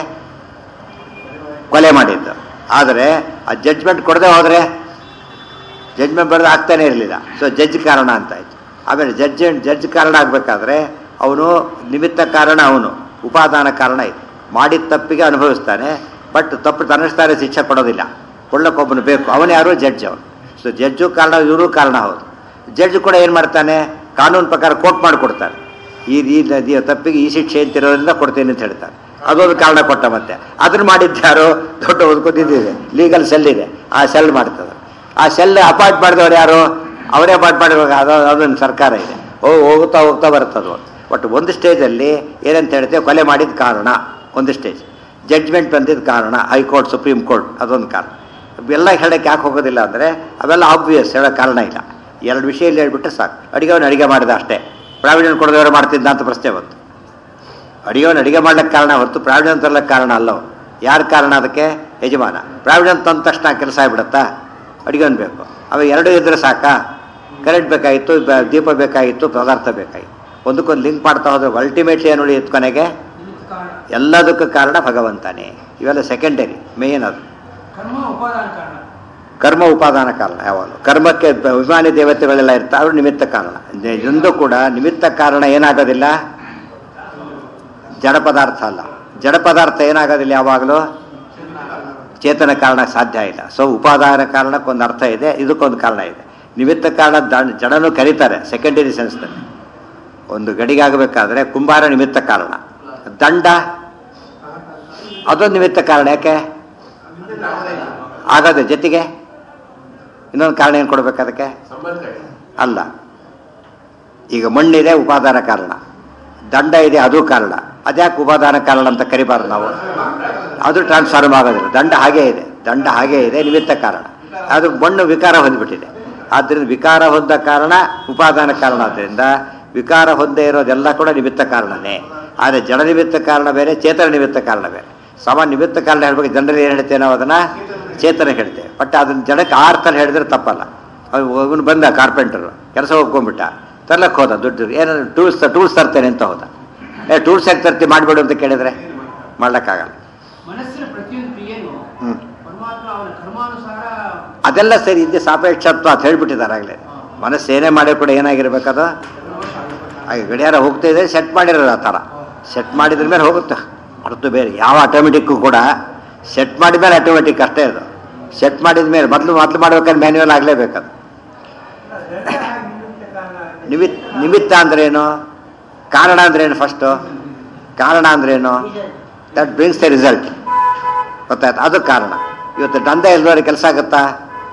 ಕೊಲೆ ಮಾಡಿದ್ದು ಆದರೆ ಆ ಜಡ್ಜ್ಮೆಂಟ್ ಕೊಡದೆ ಹೋದರೆ ಜಡ್ಜ್ಮೆಂಟ್ ಬರೆದು ಆಗ್ತಾನೆ ಇರಲಿಲ್ಲ ಸೊ ಜಡ್ಜ್ ಕಾರಣ ಅಂತ ಆಯ್ತು ಆಮೇಲೆ ಜಡ್ಜ್ ಜಡ್ಜ್ ಕಾರಣ ಆಗಬೇಕಾದ್ರೆ ಅವನು ನಿಮಿತ್ತ ಕಾರಣ ಅವನು ಉಪಾದಾನ ಕಾರಣ ಇದು ಮಾಡಿದ ತಪ್ಪಿಗೆ ಅನುಭವಿಸ್ತಾನೆ ಬಟ್ ತಪ್ಪು ತನ್ನಿಸ್ತಾರೆ ಶಿಕ್ಷೆ ಕೊಡೋದಿಲ್ಲ ಕೊಳ್ಳಕ್ಕೊಬ್ಬನು ಬೇಕು ಅವನು ಯಾರು ಜಡ್ಜ್ ಅವನು ಸೊ ಜಡ್ಜು ಕಾರಣ ಇವರು ಕಾರಣ ಹೌದು ಜಡ್ಜ್ ಕೂಡ ಏನು ಮಾಡ್ತಾನೆ ಕಾನೂನು ಪ್ರಕಾರ ಕೋರ್ಟ್ ಮಾಡಿಕೊಡ್ತಾನೆ ಈ ಈ ಈ ತಪ್ಪಿಗೆ ಈ ಶಿಕ್ಷೆ ಅಂತಿರೋದ್ರಿಂದ ಕೊಡ್ತೀನಿ ಅಂತ ಹೇಳ್ತಾರೆ ಅದೊಂದು ಕಾರಣ ಕೊಟ್ಟ ಮತ್ತೆ ಅದನ್ನು ಮಾಡಿದ್ದಾರು ದೊಡ್ಡ ಓದ್ಕೊತಿದ್ದಿದೆ ಲೀಗಲ್ ಸೆಲ್ ಇದೆ ಆ ಸೆಲ್ ಮಾಡ್ತದೆ ಆ ಸೆಲ್ ಅಪಾಯಿಂಟ್ ಮಾಡಿದವ್ರು ಯಾರು ಅವರೇ ಅಪಾಯಿಂಟ್ ಮಾಡಿರುವಾಗ ಅದು ಅದೊಂದು ಸರ್ಕಾರ ಇದೆ ಓ ಹೋಗ್ತಾ ಹೋಗ್ತಾ ಬರ್ತದೆ ಬಟ್ ಒಂದು ಸ್ಟೇಜಲ್ಲಿ ಏನಂತ ಹೇಳ್ತೇವೆ ಕೊಲೆ ಮಾಡಿದ ಕಾರಣ ಒಂದು ಸ್ಟೇಜ್ ಜಡ್ಜ್ಮೆಂಟ್ ಬಂದಿದ್ದ ಕಾರಣ ಹೈಕೋರ್ಟ್ ಸುಪ್ರೀಂ ಕೋರ್ಟ್ ಅದೊಂದು ಕಾರಣ ಇವೆಲ್ಲ ಹೇಳಕ್ಕೆ ಯಾಕೆ ಹೋಗೋದಿಲ್ಲ ಅಂದರೆ ಅವೆಲ್ಲ ಆಬ್ವಿಯಸ್ ಹೇಳೋ ಕಾರಣ ಇಲ್ಲ ಎರಡು ವಿಷಯ ಇಲ್ಲಿ ಹೇಳ್ಬಿಟ್ರೆ ಸಾಕು ಅಡಿಗೆವನ್ನ ಅಡಿಗೆ ಮಾಡಿದ ಅಷ್ಟೇ ಪ್ರಾವಿಡೆಂಟ್ ಕೊಡದವರು ಮಾಡ್ತಿದ್ದ ಅಂತ ಪ್ರಶ್ನೆ ಬಂತು ಅಡಿಗೆವನ್ನ ಅಡಿಗೆ ಮಾಡ್ಲಿಕ್ಕೆ ಕಾರಣ ಹೊರತು ಪ್ರಾವಿಡೆಂಟ್ ತರ್ಲಿಕ್ಕೆ ಕಾರಣ ಅಲ್ಲ ಅವ್ನು. ಯಾರು ಕಾರಣ ಅದಕ್ಕೆ ಯಜಮಾನ ಪ್ರಾವಿಡೆಂಟ್ ತಂದ ತಕ್ಷಣ ಕೆಲಸ ಆಗ್ಬಿಡತ್ತಾ ಅಡಿಗೆವನ್ ಬೇಕು ಅವ ಎರಡು ಇದ್ರೆ ಸಾಕಾ ಕರೆಂಟ್ ಬೇಕಾಗಿತ್ತು ಬ- ದೀಪ ಬೇಕಾಗಿತ್ತು ಪದಾರ್ಥ ಬೇಕಾಗಿತ್ತು ಒಂದಕ್ಕೊಂದು ಲಿಂಕ್ ಮಾಡ್ತಾ ಹೋದ್ರೆ ಅಲ್ಟಿಮೇಟ್ಲಿ ಏನು ಉಳಿಯುತ್ತೆ ಕೊನೆಗೆ ನಿಮಿತ್ತ ಕಾರಣ ಎಲ್ಲದಕ್ಕೂ ಕಾರಣ ಭಗವಂತನೇ ಇವೆಲ್ಲ ಸೆಕೆಂಡರಿ ಮೇನ್ ಅದು ಕರ್ಮ ಉಪಾದಾನ ಕಾರಣ ಕರ್ಮ ಉಪಾದಾನ ಕಾರಣ ಯಾವಾಗಲೂ ಕರ್ಮಕ್ಕೆ ಬ- ಅಭಿಮಾನಿ ದೇವತೆಗಳೆಲ್ಲ ಇರ್ತಾರೆ ಅವರು ನಿಮಿತ್ತ ಕಾರಣ ಇದೊಂದು ಕೂಡ ನಿಮಿತ್ತ ಕಾರಣ ಏನಾಗೋದಿಲ್ಲ ಜಡ ಪದಾರ್ಥ ಅಲ್ಲ ಜಡ ಪದಾರ್ಥ ಏನಾಗೋದಿಲ್ಲ ಯಾವಾಗಲೂ ಚೇತನ ಕಾರಣ ಸಾಧ್ಯ ಇಲ್ಲ ಸೊ ಉಪಾದಾನ ಕಾರಣಕ್ಕೊಂದು ಅರ್ಥ ಇದೆ ಇದಕ್ಕೊಂದು ಕಾರಣ ಇದೆ ನಿಮಿತ್ತ ಕಾರಣ ದ- ಜಡನು ಕರೀತಾರೆ ಸೆಕೆಂಡರಿ ಸೆನ್ಸ್ನಲ್ಲಿ ಒಂದು ಗಡಿಗಾಗಬೇಕಾದ್ರೆ ಕುಂಬಾರ ನಿಮಿತ್ತ ಕಾರಣ ದಂಡ ಅದೊಂದು ನಿಮಿತ್ತ ಕಾರಣ ಯಾಕೆ ಆಗೋದು ಜೊತೆಗೆ ಇನ್ನೊಂದು ಕಾರಣ ಏನು ಕೊಡ್ಬೇಕು ಅದಕ್ಕೆ ಅಲ್ಲ ಈಗ ಮಣ್ಣಿದೆ ಉಪಾದಾನ ಕಾರಣ ದಂಡ ಇದೆ ಅದು ಕಾರಣ ಅದ್ಯಾಕೆ ಉಪಾದಾನ ಕಾರಣ ಅಂತ ಕರಿಬಾರ್ದು ನಾವು ಅದು ಟ್ರಾನ್ಸ್ಫಾರ್ಮ್ ಆಗೋದಿಲ್ಲ ದಂಡ ಹಾಗೇ ಇದೆ ದಂಡ ಹಾಗೇ ಇದೆ ನಿಮಿತ್ತ ಕಾರಣ ಅದು ಮಣ್ಣು ವಿಕಾರ ಹೊಂದ್ಬಿಟ್ಟಿದೆ ಆದ್ದರಿಂದ ವಿಕಾರ ಹೊಂದ ಕಾರಣ ಉಪಾದಾನ ಕಾರಣ ಆದ್ದರಿಂದ ವಿಕಾರ ಹೊಂದೇ ಇರೋದೆಲ್ಲ ಕೂಡ ನಿಮಿತ್ತ ಕಾರಣನೇ ಆದರೆ ಜಡ ನಿಮಿತ್ತ ಕಾರಣ ಬೇರೆ ಚೇತನ ನಿಮಿತ್ತ ಕಾರಣ ಬೇರೆ ಸಮ ನಿಮಿತ್ತ ಕಾರಣ ಹೇಳ್ಬೇಕು ಜನರಲ್ಲಿ ಏನು ಹೇಳ್ತೇವೆ ನಾವು ಅದನ್ನು ಚೇತನ ಹೇಳ್ತೇವೆ ಬಟ್ ಅದನ್ನ ಜಡಕ್ಕೆ ಆರ್ತನ ಹೇಳಿದ್ರೆ ತಪ್ಪಲ್ಲ ಅವನು ಬಂದ ಕಾರ್ಪೆಂಟರು ಕೆಲಸ ಹೋಗ್ಕೊಂಡ್ಬಿಟ್ಟ ತರ್ಲಕ್ಕೆ ಹೋದ ದುಡ್ಡು ಏನಾದ್ರು ಟೂಲ್ಸ್ ಟೂಲ್ಸ್ ತರ್ತೇನೆ ಅಂತ ಹೋದ ಏ ಟೂಲ್ಸ್ ಯಾಕೆ ತರ್ತಿ ಮಾಡಿಬಿಡು ಅಂತ ಕೇಳಿದ್ರೆ ಮಾಡ್ಲಿಕ್ಕಾಗಲ್ಲ ಮನಸ್ಸಿನ ಪ್ರತಿಯೊಂದು ಕ್ರಿಯೆಯೂ ಹ್ಞೂ ಪರಮಾತ್ಮ ಅವನ ಕರ್ಮಾನುಸಾರ ಅದೆಲ್ಲ ಸರಿ ಇದೆ ಸಾಪೇಕ್ಷತ್ವ ಅಂತ ಹೇಳ್ಬಿಟ್ಟಿದ್ದಾರೆ ಆಗಲೇ ಮನಸ್ಸು ಏನೇ ಮಾಡಿ ಕೂಡ ಏನಾಗಿರ್ಬೇಕದು ಹಾಗೆ ಗಡಿಯಾರ ಹೋಗ್ತಾ ಇದೆ ಸೆಟ್ ಮಾಡಿರೋದು ಆ ಥರ ಸೆಟ್ ಮಾಡಿದ್ರ ಮೇಲೆ ಹೋಗುತ್ತೆ ಹೊರತು ಬೇರೆ ಯಾವ ಆಟೋಮೆಟಿಕ್ಕು ಕೂಡ ಸೆಟ್ ಮಾಡಿದ ಮೇಲೆ ಆಟೋಮೆಟಿಕ್ ಅಷ್ಟೇ ಅದು ಸೆಟ್ ಮಾಡಿದ ಮೇಲೆ ಮೊದಲು ಮೊದಲು ಮಾಡ್ಬೇಕಾದ್ರೆ ಮ್ಯಾನ್ಯುವಲ್ ಆಗಲೇಬೇಕದು ನಿಮಿತ್ ನಿಮಿತ್ತ ಅಂದ್ರೇನು ಕಾರಣ ಅಂದ್ರೇನು ಫಸ್ಟು ಕಾರಣ ಅಂದ್ರೇನು ದಟ್ ಬ್ರಿಂಗ್ಸ್ ದ ರಿಸಲ್ಟ್ ಗೊತ್ತಾಯ್ತು ಅದು ಕಾರಣ ಇವತ್ತು ದಂಧ ಇಲ್ದವ್ರಿಗೆ ಕೆಲಸ ಆಗುತ್ತಾ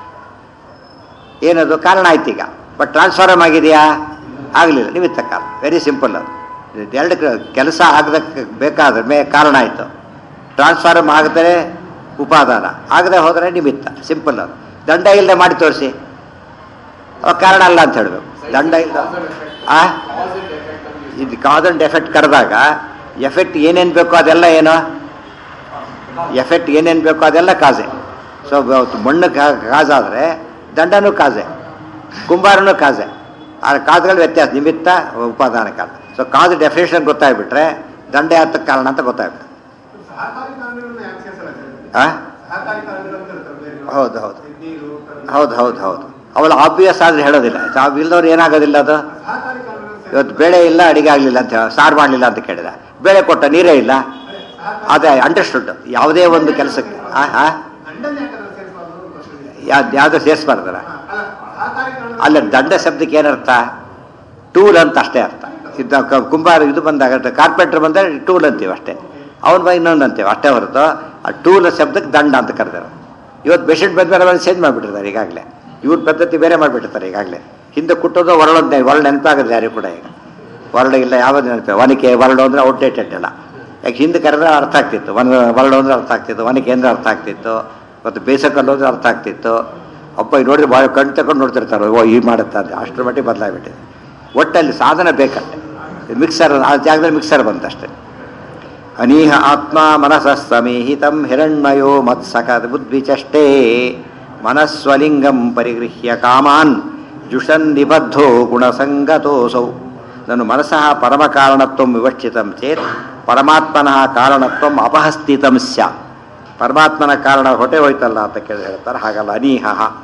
ಏನದು ಕಾರಣ ಆಯ್ತು ಈಗ ಬಟ್ ಟ್ರಾನ್ಸ್ಫಾರ್ಮ್ ಆಗಿದೆಯಾ ಆಗಲಿಲ್ಲ ನಿಮಿತ್ತ ಕಾರಣ ವೆರಿ ಸಿಂಪಲ್ ಅದು ಇದು ಎರಡು ಕೆಲಸ ಆಗದಕ್ಕೆ ಬೇಕಾದ್ರೆ ಮೇ ಕಾರಣ ಆಯಿತು ಟ್ರಾನ್ಸ್ಫಾರ್ಮ್ ಆಗದೆ ಉಪಾದಾನ ಆಗದೆ ಹೋದರೆ ನಿಮಿತ್ತ ಸಿಂಪಲ್ ಅದು ದಂಡ ಇಲ್ಲದೆ ಮಾಡಿ ತೋರಿಸಿ ಅವಾಗ ಕಾರಣ ಅಲ್ಲ ಅಂತ ಹೇಳಬೇಕು ದಂಡ ಇಲ್ಲ ಆ ಇದು ಕಾಸ್ ಅಂಡ್ ಎಫೆಕ್ಟ್ ಕರೆದಾಗ ಎಫೆಕ್ಟ್ ಏನೇನು ಬೇಕೋ ಅದೆಲ್ಲ ಏನು ಎಫೆಕ್ಟ್ ಏನೇನು ಬೇಕೋ ಅದೆಲ್ಲ ಕಾಜೆ ಸೊ ಮಣ್ಣು ಕಾ- ಕಾಜಾದರೆ ದಂಡನೂ ಕಾಜೆ ಕುಂಬಾರನೂ ಕಾಜೆ ಆ ಕಾಜುಗಳ ವ್ಯತ್ಯಾಸ ನಿಮಿತ್ತ ಉಪಾದಾನ ಕಾರಣ ಸೊ ಕಾಜು ಡೆಫಿನೇಷನ್ ಗೊತ್ತಾಗ್ಬಿಟ್ರೆ ದಂಡ ಯಾತಕ್ಕೆ ಕಾರಣ ಅಂತ ಗೊತ್ತಾಗ್ಬಿಟ್ಟು ಸಹಕಾರಿ ಕಾನೂನನ್ನ ಯಾಕೆ ಸೇರ್ಸಲ್ಲ ಸರ್? ಆ ಸಹಕಾರಿ ಕಾನೂನು ಅಂತ ಇರ್ತವೆ ಬೇರೆ. ಹೌದು ಹೌದು ನೀರು, ಕರ್ಮ. ಹೌದು ಹೌದು ಹೌದು ಅವಳು ಆಬ್ವಿಯಸ್ ಆದ್ರೆ ಹೇಳೋದಿಲ್ಲ ಜಾಬ್ ಇಲ್ದವ್ರು ಏನಾಗೋದಿಲ್ಲ ಅದು ಸಹಕಾರಿ ಕಾನೂನು ಅಂತ ಇವತ್ತು ಬೇಳೆ ಇಲ್ಲ ಅಡಿಗೆ ಆಗಲಿಲ್ಲ ಅಂತ ಹೇಳ ಸಾರು ಮಾಡಲಿಲ್ಲ ಅಂತ ಕೇಳಿದ ಬೇಳೆ ಕೊಟ್ಟ ನೀರೇ ಇಲ್ಲ ಅದೇ ಅಂಡರ್ಸ್ಟುಡ್ ಯಾವುದೇ ಒಂದು ಕೆಲಸಕ್ಕೆ ಆ ಆ ದಂಡನ ಯಾಕಂದ್ರೆ ಸೇರಿಸಬಾರ್ದು ಅಂತ ಪ್ರಶ್ನೆ ಇದೆ. ಯಾವ್ದು ಯಾವುದು ಸೇರಿಸ್ಬಾರ್ದಲ್ಲ ಹಾ, ಅಲ್ಲ, ಸಹಕಾರಿ ಕಾನೂನು ಅಲ್ಲ ದಂಡ ಶಬ್ದಕ್ಕೆ ಏನರ್ಥ ಟೂಲ್ ಅಂತ ಅಷ್ಟೇ ಅರ್ಥ ಇದು ಕ- ಕುಂಬಾರ ಇದು ಬಂದಾಗ ಕಾರ್ಪೆಂಟರ್ ಬಂದರೆ ಟೂಲ್ ಅಂತೀವಿ ಅಷ್ಟೇ ಅವನು ಬೈ ಇನ್ನೊಂದು ಅಂತೀವಿ ಅಷ್ಟೇ ಹೊರತು ಆ ಟೂಲ ಶಬ್ದಕ್ಕೆ ದಂಡ ಅಂತ ಕರೆದಾರೆ ಇವತ್ತು ಬೆಡ್ಶೀಟ್ ಬಂದ್ಮೇಲೆ ಅವೆಲ್ಲ ಚೇಂಜ್ ಮಾಡಿಬಿಟ್ಟಿರ್ತಾರೆ ಈಗಾಗಲೇ ಇವ್ರ ಪದ್ಧತಿ ಬೇರೆ ಮಾಡಿಬಿಟ್ಟಿರ್ತಾರೆ ಈಗಾಗಲೇ ಹಿಂದೆ ಕುಟ್ಟೋದು ಹೊರಳೊಂದು ಹೊರಳು ನೆನಪಾಗಲ್ಲ ಯಾರಿಗೂ ಕೂಡ ಈಗ ಹೊರಳು ಇಲ್ಲ ಯಾವ್ದು ನೆನಪು ಒನಕೆ ಹೊರಳು ಅಂದರೆ ಔಟ್ಡೇಟೆಡ್ ಎಲ್ಲ ಯಾಕೆ ಹಿಂದೆ ಕರೆದ್ರೆ ಅರ್ಥ ಆಗ್ತಿತ್ತು ಒನ್ ಹೊರಳು ಅಂದ್ರೆ ಅರ್ಥ ಆಗ್ತಿತ್ತು ಒನಕೆ ಅಂದ್ರೆ ಅರ್ಥ ಆಗ್ತಿತ್ತು ಮತ್ತು ಬೇಸಕಲ್ಲು ಅಂದ್ರೆ ಅರ್ಥ ಆಗ್ತಿತ್ತು ಅಪ್ಪ ಈಗ ನೋಡಿದ್ರೆ ಭಾಳ ಕಣ್ ತಗೊಂಡು ನೋಡ್ತಿರ್ತಾರೆ ಓ ಈ ಮಾಡುತ್ತಾ ಅಂತ ಅಷ್ಟರ ಮಟ್ಟಿಗೆ ಬದಲಾಗ್ಬಿಟ್ಟಿದೆ ಒಟ್ಟಲ್ಲಿ ಸಾಧನ ಬೇಕಷ್ಟೆ ಮಿಕ್ಸರ್ ಆ ಜಾಗದಲ್ಲಿ ಮಿಕ್ಸರ್ ಬಂತಷ್ಟೇ ಅನೀಹ ಆತ್ಮ ಮನಸಃ ಸಮೀಹಿತಂ ಹಿರಣ್ಮಯೋ ಮತ್ಸಕ ಬುದ್ಧಿಚಷ್ಟೇ ಮನಸ್ವಲಿಂಗಂ ಪರಿಗೃಹ್ಯ ಕಾಮಾನ್ ಜುಷನ್ ನಿಬದ್ಧೋ ಗುಣಸಂಗತೋಸೌ ನಾನು ಮನಸಃ ಪರಮಕಾರಣತ್ವಂ ವಿವಕ್ಷಿತಂ ಚೇತ್ ಪರಮಾತ್ಮನಃ ಕಾರಣತ್ವಂ ಅಪಹಸ್ತಿತಂ ಸ್ಯಾತ್ ಪರಮಾತ್ಮನ ಕಾರಣ ಹೊಟ್ಟೆ ಹೋಯ್ತಲ್ಲ ಅಂತ ಕೇಳಿ ಹೇಳ್ತಾರೆ ಹಾಗಲ್ಲ ಅನೀಹ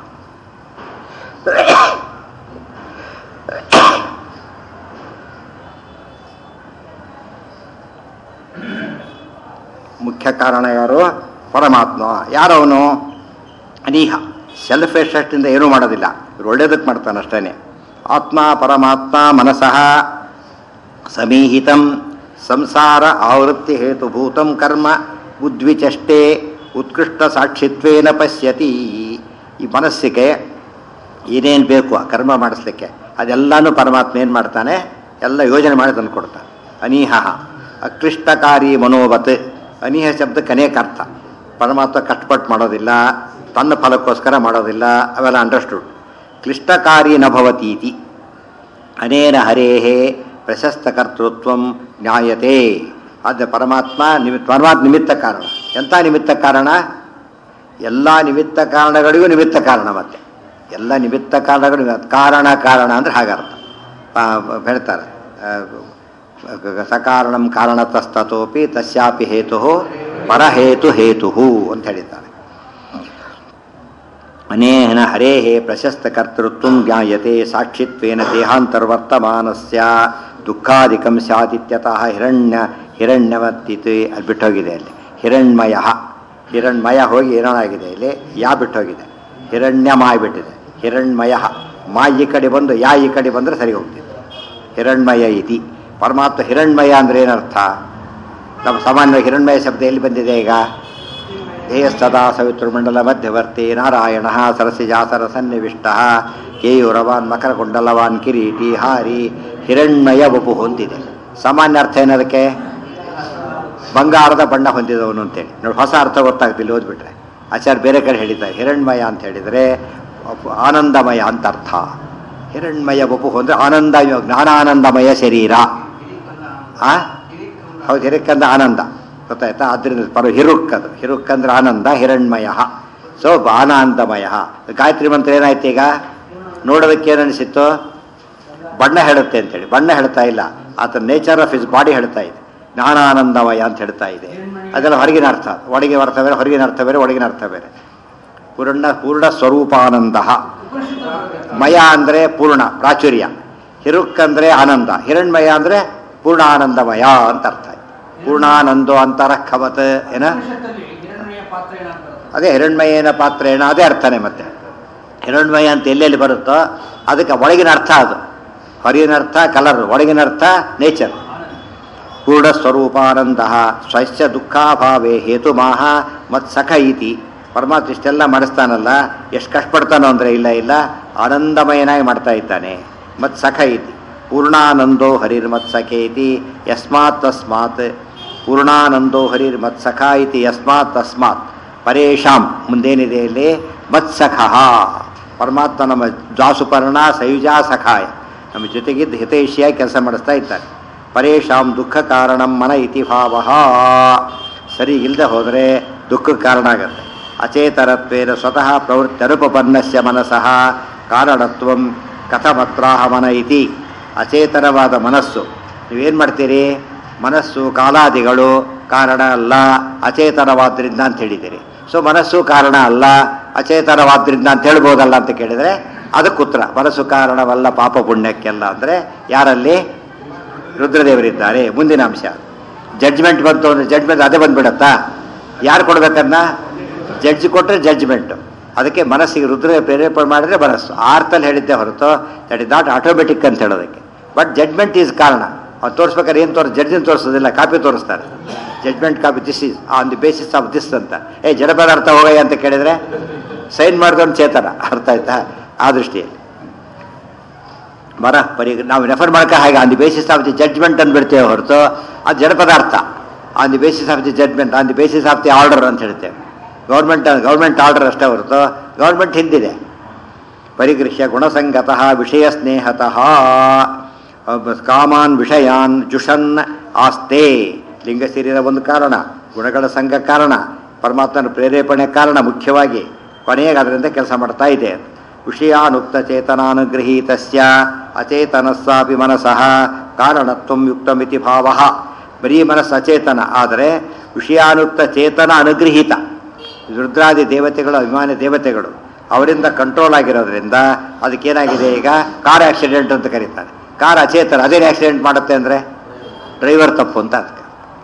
ಮುಖ್ಯ ಕಾರಣ ಯಾರು ಪರಮಾತ್ಮ ಯಾರವನು ಅನೀಹ ಸೆಲ್ಫ್ ಎಸ್ಟೆಸ್ಟಿಂದ ಏನೂ ಮಾಡೋದಿಲ್ಲ ಇವ್ರು ಒಳ್ಳೇದಕ್ಕೆ ಮಾಡ್ತಾನೆ ಅಷ್ಟೇ ಆತ್ಮ ಪರಮಾತ್ಮ ಮನಸಃ ಸಮೀಹಿತಂ ಸಂಸಾರ ಆವೃತ್ತಿ ಹೇತುಭೂತಂ ಕರ್ಮ ಉದ್ವಿಚಷ್ಟೇ ಉತ್ಕೃಷ್ಟ ಸಾಕ್ಷಿತ್ವೇನ ಪಶ್ಯತಿ ಈ ಮನಸ್ಸಿಗೆ ಏನೇನು ಬೇಕು ಆ ಕರ್ಮ ಮಾಡಿಸ್ಲಿಕ್ಕೆ ಅದೆಲ್ಲನೂ ಪರಮಾತ್ಮ ಏನು ಮಾಡ್ತಾನೆ ಎಲ್ಲ ಯೋಜನೆ ಮಾಡಿ ತಂದು ಕೊಡ್ತಾನೆ ಅನೀಹ ಅಕ್ಲಿಷ್ಟಕಾರಿ ಮನೋವತ್ ಅನೀಹ ಶಬ್ದಕ್ಕೆ ಅನೇಕ ಅರ್ಥ ಪರಮಾತ್ಮ ಕಷ್ಟಪಟ್ಟು ಮಾಡೋದಿಲ್ಲ ತನ್ನ ಫಲಕ್ಕೋಸ್ಕರ ಮಾಡೋದಿಲ್ಲ ಅವೆಲ್ಲ ಅಂಡರ್ಸ್ಟುಡ್ ಕ್ಲಿಷ್ಟಕಾರಿ ನ ಭವತೀತಿ ಅನೇನ ಹರೇಹೇ ಪ್ರಶಸ್ತ ಕರ್ತೃತ್ವ ಜ್ಞಾಯತೆ ಆದ ಪರಮಾತ್ಮ ನಿಮಿತ್ತ ಪರಮಾತ್ಮ ನಿಮಿತ್ತ ಕಾರಣ ಎಂಥ ನಿಮಿತ್ತ ಕಾರಣ ಎಲ್ಲ ನಿಮಿತ್ತ ಕಾರಣಗಳಿಗೂ ನಿಮಿತ್ತ ಕಾರಣ ಮತ್ತೆ ಎಲ್ಲ ನಿಮಿತ್ತ ಕಾರಣಗಳು ನಿಮಿತ್ತ- ಕಾರಣ ಕಾರಣ ಅಂದ್ರೆ ಹಾಗರ್ಥ ಆ, ಹೇಳ್ತಾರೆ ಆ, ಸಕಾರಣಂ ಕಾರಣತಸ್ತತೋಪಿ ತಸ್ಯಾಪಿ ಹೇತು ಪರಹೇತು ಹೇತು ಅಂತ ಹೇಳಿದ್ದಾರೆ ಅನೇನ ಹರೇಹೇ ಪ್ರಶಸ್ತ ಕರ್ತೃತ್ವ ಜ್ಞಾಯತೆ ಸಾಕ್ಷಿತ್ವೇನ ದೇಹಾಂತರ್ವರ್ತಮಾನಸ್ಯ ದುಃಖಾಧಿಕಂ ಸ್ಯಾದಿತ್ಯತಃ ಹಿರಣ್ಯ ಹಿರಣ್ಯವತ್ತಿತ್ ಅಲ್ಲಿ ಬಿಟ್ಟೋಗಿದೆ ಅಲ್ಲಿ ಹಿರಣ್ಮಯ ಹಿರಣ್ಮಯ ಹೋಗಿ ಏನಾಗಿದೆ ಇಲ್ಲಿ ಯಾ ಬಿಟ್ಟೋಗಿದೆ ಹಿರಣ್ಯಮಾಯ್ ಬಿಟ್ಟಿದೆ ಹಿರಣ್ಮಯ ಮಾ ಈ ಕಡೆ ಬಂದು ಯಾ ಈ ಕಡೆ ಬಂದರೆ ಸರಿ ಹೋಗ್ತಿದೆ ಹಿರಣ್ಮಯ ಇತಿ ಪರಮಾತ್ಮ ಹಿರಣ್ಮಯ ಅಂದ್ರೆ ಏನರ್ಥ ನಮ್ಮ ಸಾಮಾನ್ಯವಾಗಿ ಹಿರಣ್ಮಯ ಶಬ್ದ ಎಲ್ಲಿ ಬಂದಿದೆ ಈಗ ಧ್ಯೇಯಸ್ತದಾ ಸವಿತೃಮಂಡಲ ಮಧ್ಯವರ್ತಿ ನಾರಾಯಣ ಸರಸಿಜಾಸರ ಸನ್ನಿವಿಷ್ಟ ಕೇಯೂರವಾನ್ ಮಕರಕುಂಡಲವಾನ್ ಕಿರೀಟಿ ಹಾರಿ ಹಿರಣ್ಮಯ ವಪು ಹೊಂದಿದೆ ಸಾಮಾನ್ಯ ಅರ್ಥ ಏನದಕ್ಕೆ ಬಂಗಾರದ ಬಣ್ಣ ಹೊಂದಿದವನು ಅಂತೇಳಿ ನೋಡಿ ಹೊಸ ಅರ್ಥ ಗೊತ್ತಾಗ್ತಿಲ್ಲ ಓದ್ಬಿಟ್ರೆ ಆಚಾರ್ಯ ಬೇರೆ ಕಡೆ ಹೇಳಿದ್ದಾರೆ ಹಿರಣ್ಮಯ ಅಂತ ಹೇಳಿದರೆ ಆನಂದಮಯ ಅಂತ ಅರ್ಥ ಹಿರಣ್ಮಯ ವಪು ಅಂದರೆ ಆನಂದ ಜ್ಞಾನಾನಂದಮಯ ಶರೀರ ಆ ಹೌದು ಹಿರಕ್ಕಂದ ಆನಂದ ಗೊತ್ತಾಯ್ತಾ ಅದರಿಂದ ಪರ ಹಿರುಕ್ ಅದು ಹಿರುಕ್ ಅಂದ್ರೆ ಆನಂದ ಹಿರಣ್ಮಯ ಸೊ ಆನಂದಮಯ ಗಾಯತ್ರಿ ಮಂತ್ರ ಏನಾಯ್ತು ಈಗ ನೋಡೋದಕ್ಕೆ ಏನು ಅನಿಸಿತ್ತು ಬಣ್ಣ ಹೇಳುತ್ತೆ ಅಂತೇಳಿ ಬಣ್ಣ ಹೇಳ್ತಾ ಇಲ್ಲ ಆತ ನೇಚರ್ ಆಫ್ ಇಸ್ ಬಾಡಿ ಹೇಳ್ತಾ ಇದೆ ಜ್ಞಾನಾನಂದಮಯ ಅಂತ ಹೇಳ್ತಾ ಇದೆ ಅದೆಲ್ಲ ಹೊರಗಿನ ಅರ್ಥ ಒಳಗಿನ ಅರ್ಥ ಬೇರೆ ಹೊರಗಿನ ಅರ್ಥ ಬೇರೆ ಒಳಗಿನ ಅರ್ಥ ಬೇರೆ ಪೂರ್ಣ ಪೂರ್ಣ ಸ್ವರೂಪಾನಂದ ಮಯ ಅಂದರೆ ಪೂರ್ಣ ಪ್ರಾಚುರ್ಯ ಹಿರುಕ್ ಅಂದರೆ ಆನಂದ ಹಿರಣ್ಮಯ ಅಂದರೆ ಪೂರ್ಣ ಆನಂದಮಯ ಅಂತ ಅರ್ಥ ಆಯ್ತು ಪೂರ್ಣಾನಂದೋ ಅಂತರ ಖವತ್ ಏನ ಉಪನಿಷತ್ತಲ್ಲಿ ಹಿರಣ್ಮಯ ಪಾತ್ರ ಏನಾಗ್ತದೆ ಅದೇ ಹಿರಣ್ಮಯನ ಪಾತ್ರ ಏನ ಅದೇ ಅರ್ಥನೇ ಮತ್ತೆ ಹಿರಣ್ಮಯ ಅಂತ ಎಲ್ಲೆಲ್ಲಿ ಬರುತ್ತೋ ಅದಕ್ಕೆ ಒಳಗಿನ ಅರ್ಥ ಅದು ಹೊರಗಿನ ಅರ್ಥ ಕಲರ್ ಒಳಗಿನ ಅರ್ಥ ನೇಚರ್ ಪೂರ್ಣ ಸ್ವರೂಪಾನಂದ ಸ್ವಸ್ಯ ದುಃಖಾಭಾವೇ ಹೇತುಮಾಹ ಮತ್ ಸಖ ಇತಿ ಪರಮಾತ್ಮ ಇಷ್ಟೆಲ್ಲ ಮಾಡಿಸ್ತಾನಲ್ಲ ಎಷ್ಟು ಕಷ್ಟಪಡ್ತಾನೋ ಅಂದರೆ ಇಲ್ಲ ಇಲ್ಲ ಆನಂದಮಯನಾಗಿ ಮಾಡ್ತಾ ಇದ್ದಾನೆ ಮತ್ ಸಖ ಇತಿ ಪೂರ್ಣಾನಂದೋ ಹರಿರ್ಮತ್ ಸಖೆ ಇತಿ ಯಸ್ಮಾತ್ ತಸ್ಮಾತ್ ಪೂರ್ಣಾನಂದೋ ಹರಿರ್ಮತ್ ಸಖ ಇತಿ ಯಸ್ಮಾತ್ ತಸ್ಮಾತ್ ಪರೇಶಾಂ ಮುಂದೇನಿದೆ ಇಲ್ಲಿ ಮತ್ಸಖ ಪರಮಾತ್ಮ ನಮ್ಮ ಜಾಸುಪರ್ಣ ಸಯುಜಾ ಸಖಾಯ ನಮ್ಮ ಜೊತೆಗಿದ್ದು ಹಿತೈಷಿಯಾಗಿ ಕೆಲಸ ಮಾಡಿಸ್ತಾ ಇದ್ದಾನೆ ಪರೇಶಾಂ ದುಃಖ ಕಾರಣಂ ಮನ ಇತಿ ಭಾವ ಸರಿ ಇಲ್ಲದೆ ಹೋದರೆ ದುಃಖಕ್ಕೆ ಕಾರಣ ಆಗುತ್ತೆ ಅಚೇತರತ್ವೇನ ಸ್ವತಃ ಪ್ರವೃತ್ತಿ ಅನುಪಪನ್ನಸ್ಯ ಮನಸಃ ಕಾರಣತ್ವಂ ಕಥಮತ್ರಾಹ ಮನ ಇತಿ ಅಚೇತನವಾದ ಮನಸ್ಸು ನೀವೇನು ಮಾಡ್ತೀರಿ ಮನಸ್ಸು ಕಾಲಾದಿಗಳು ಕಾರಣ ಅಲ್ಲ ಅಚೇತನವಾದ್ರಿಂದ ಅಂತ ಹೇಳಿದ್ದೀರಿ ಸೊ ಮನಸ್ಸು ಕಾರಣ ಅಲ್ಲ ಅಚೇತನವಾದ್ರಿಂದ ಅಂತ ಹೇಳ್ಬೋದಲ್ಲ ಅಂತ ಕೇಳಿದರೆ ಅದಕ್ಕೆ ಉತ್ತರ ಮನಸ್ಸು ಕಾರಣವಲ್ಲ ಪಾಪ ಪುಣ್ಯಕ್ಕೆಲ್ಲ ಅಂದರೆ ಯಾರಲ್ಲಿ ರುದ್ರದೇವರಿದ್ದಾರೆ ಮುಂದಿನ ಅಂಶ ಜಡ್ಜ್ಮೆಂಟ್ ಬಂತು ಅಂದರೆ ಜಡ್ಜ್ಮೆಂಟ್ ಅದೇ ಬಂದ್ಬಿಡತ್ತಾ ಯಾರು ಕೊಡ್ಬೇಕನ್ನ ಜಡ್ಜ್ ಕೊಟ್ಟರೆ ಜಡ್ಜ್ಮೆಂಟು ಅದಕ್ಕೆ ಮನಸ್ಸಿಗೆ ರುದ್ರ ಪ್ರೇರೇಪಣೆ ಮಾಡಿದ್ರೆ ಮನಸ್ಸು ಆರ್ತಲ್ಲಿ ಹೇಳಿದ್ದೆ ಹೊರತು ದಟ್ ಇಸ್ ನಾಟ್ ಆಟೋಮೆಟಿಕ್ ಅಂತ ಹೇಳೋದಕ್ಕೆ ಬಟ್ ಜಡ್ಜ್ಮೆಂಟ್ ಈಸ್ ಕಾರಣ ಅವ್ರು ತೋರಿಸ್ಬೇಕಾದ್ರೆ ಏನು ತೋರಿಸ್ ಜಡ್ಜಿನ ತೋರಿಸೋದಿಲ್ಲ ಕಾಪಿ ತೋರಿಸ್ತಾರೆ judgement copy this is on the basis of this ಅಂತ ಏ ಜಡ ಪದಾರ್ಥ ಹೋಗಯ್ಯ ಅಂತ ಕೇಳಿದ್ರೆ ಸೈನ್ ಮಾಡಿದವನು ಚೇತನ ಅರ್ಥ ಆಯ್ತಾ ಆ ದೃಷ್ಟಿಯಲ್ಲಿ ಮರ ಪರಿ ನಾವು ರೆಫರ್ ಮಾಡ್ಕೊ ಹಾಗೆ on the basis of the judgement ಅಂದ್ಬಿಡ್ತೇವೆ ಹೊರತು ಅದು ಜಡ ಪದಾರ್ಥ on the basis of the judgement on the basis of the order ಅಂತ ಹೇಳ್ತೇವೆ ಗೌರ್ಮೆಂಟ್ ಗೌರ್ಮೆಂಟ್ ಆರ್ಡರ್ ಅಷ್ಟೇ ಹೊರತು ಗೌರ್ಮೆಂಟ್ ಹಿಂದಿದೆ ಪರಿಗೃಹ್ಯ ಗುಣಸಂಗತಃ ವಿಷಯ ಸ್ನೇಹತಃ ಕಾಮಾನ್ ವಿಷಯಾನ್ ಜುಷನ್ ಆಸ್ತೆ ಲಿಂಗ ಶರೀರ ಒಂದು ಕಾರಣ ಗುಣಗಳ ಸಂಘ ಕಾರಣ ಪರಮಾತ್ಮನ ಪ್ರೇರೇಪಣೆ ಕಾರಣ ಮುಖ್ಯವಾಗಿ ಕೊನೆಗೆ ಅದರಿಂದ ಕೆಲಸ ಮಾಡ್ತಾ ಇದೆ ವಿಷಯಾನುಕ್ತ ಚೇತನಾನುಗೃಹೀತಸ್ಯ ಅಚೇತನಸ್ಸಾಪಿ ಮನಸಃ ಕಾರಣತ್ವಂ ಯುಕ್ತಮಿತಿ ಭಾವ ಬರೀ ಮನಸ್ಸು ಅಚೇತನ ಆದರೆ ವಿಷಯಾನುಕ್ತ ಚೇತನ ಅನುಗೃಹೀತ ರುದ್ರಾದಿ ದೇವತೆಗಳು ಅಭಿಮಾನಿ ದೇವತೆಗಳು ಅವರಿಂದ ಕಂಟ್ರೋಲ್ ಆಗಿರೋದ್ರಿಂದ ಅದಕ್ಕೇನಾಗಿದೆ ಈಗ ಕಾರ್ ಆಕ್ಸಿಡೆಂಟ್ ಅಂತ ಕರೀತಾರೆ ಕಾರ್ ಅಚೇತನ ಅದೇನು ಆಕ್ಸಿಡೆಂಟ್ ಮಾಡುತ್ತೆ ಅಂದರೆ ಡ್ರೈವರ್ ತಪ್ಪು ಅಂತ ಅದಕ್ಕೆ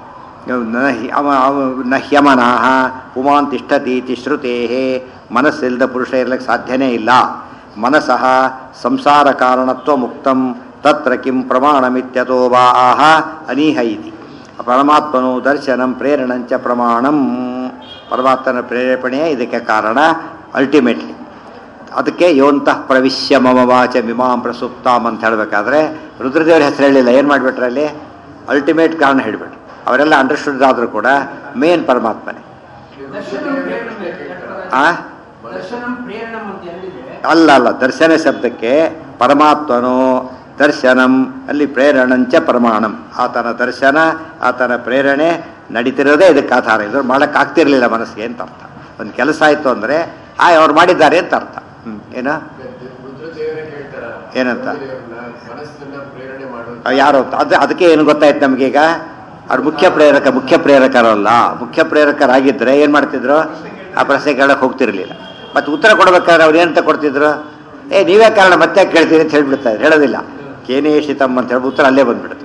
ನ ಹಿ- ಅವ ಅವ- ನ ಹ್ಯಮನಾಹ ಪುಮಾನ್ ತಿಷ್ಠತೀತಿ ಶ್ರುತೇ ಮನಸ್ಸಿಲ್ಲದ ಪುರುಷ ಇರಲಿಕ್ಕೆ ಸಾಧ್ಯನೇ ಇಲ್ಲ ಮನಸಃ ಸಂಸಾರ ಕಾರಣತ್ವ ಮುಕ್ತಂ ತತ್ರ ಕಿಂ ಪ್ರಮಾಣಮಿತ್ಯತೋ ವಾ ಆಹ ಅನೀಹ ಇತಿ ಪರಮಾತ್ಮನು ದರ್ಶನಂ ಪ್ರೇರಣಂಚ ಪ್ರಮಾಣಂ ಪರಮಾತ್ಮನ ಪ್ರೇರೇಪಣೆಯೇ ಇದಕ್ಕೆ ಕಾರಣ ಅಲ್ಟಿಮೇಟ್ಲಿ ಅದಕ್ಕೆ ಯೋಂತಃ ಪ್ರವಿಶ್ಯ ಮಮ ವಾಚ ಮಿಮಾಂ ಪ್ರಸುಪ್ತಾಮ್ ಅಂತ ಹೇಳಬೇಕಾದ್ರೆ ರುದ್ರದೇವರ ಹೆಸರು ಹೇಳಿಲ್ಲ ಏನು ಮಾಡಿಬಿಟ್ರೆ ಅಲ್ಲಿ ಅಲ್ಟಿಮೇಟ್ ಕಾರಣ ಹೇಳಿಬಿಟ್ರು ಅವರೆಲ್ಲ ಅಂಡರ್ಸ್ಟುಡ್ ಆದರೂ ಕೂಡ ಮೇನ್ ಪರಮಾತ್ಮನೇ ದರ್ಶನಂ ಪ್ರೇರಣಂ ಆ ದರ್ಶನಂ ಪ್ರೇರಣಂ ಅಂತ ಹೇಳಿದ್ರೆ ಅಲ್ಲ ಅಲ್ಲ ದರ್ಶನ ಶಬ್ದಕ್ಕೆ ಪರಮಾತ್ಮನು ದರ್ಶನಂ ಅಲ್ಲಿ ಪ್ರೇರಣಂಚ ಪ್ರಮಾಣಂ ಆತನ ದರ್ಶನ ಆತನ ಪ್ರೇರಣೆ ನಡೀತಿರೋದೇ ಇದಕ್ಕೆ ಆಧಾರ ಇದ್ರ ಮಾಡೋಕ್ಕಾಗ್ತಿರ್ಲಿಲ್ಲ ಮನಸ್ಸಿಗೆ ಅಂತ ಅರ್ಥ ಒಂದು ಕೆಲಸ ಆಯಿತು ಅಂದರೆ ಆ ಅವ್ರು ಮಾಡಿದ್ದಾರೆ ಅಂತ ಅರ್ಥ ಹ್ಞೂ ಏನೋ ರುದ್ರದೇವರೇ ಕೇಳ್ತಾರ ಏನಂತ? ರುದ್ರದೇವರನ್ನ ಮನಸ್ಸನ್ನ ಪ್ರೇರಣೆ ಮಾಡೋದು ಆ, ಯಾರು ಅದು ಅದಕ್ಕೆ ಏನು ಗೊತ್ತಾಯ್ತು ನಮಗೀಗ ಅವ್ರು ಮುಖ್ಯ ಪ್ರೇರಕ ಮುಖ್ಯ ಪ್ರೇರಕರಲ್ಲ ಮುಖ್ಯ ಪ್ರೇರಕರಾಗಿದ್ದರೆ ಏನು ಮಾಡ್ತಿದ್ರು ಆ ಪ್ರಶ್ನೆ ಕೇಳಕ್ಕೆ ಹೋಗ್ತಿರ್ಲಿಲ್ಲ ಮತ್ತು ಉತ್ತರ ಕೊಡ್ಬೇಕಾದ್ರೆ ಅವ್ರು ಏನಂತ ಕೊಡ್ತಿದ್ರು ಏ ನೀವೇ ಕಾರಣ ಮತ್ತೆ ಕೇಳ್ತೀರಿ ಅಂತ ಹೇಳ್ಬಿಡ್ತಾ ಇದ್ರು ಹೇಳೋದಿಲ್ಲ ಕೇನೇಶಿತಮ್ ಅಂತ ಹೇಳಿ ಉತ್ತರ ಅಲ್ಲೇ ಬಂದ್ಬಿಡುತ್ತೆ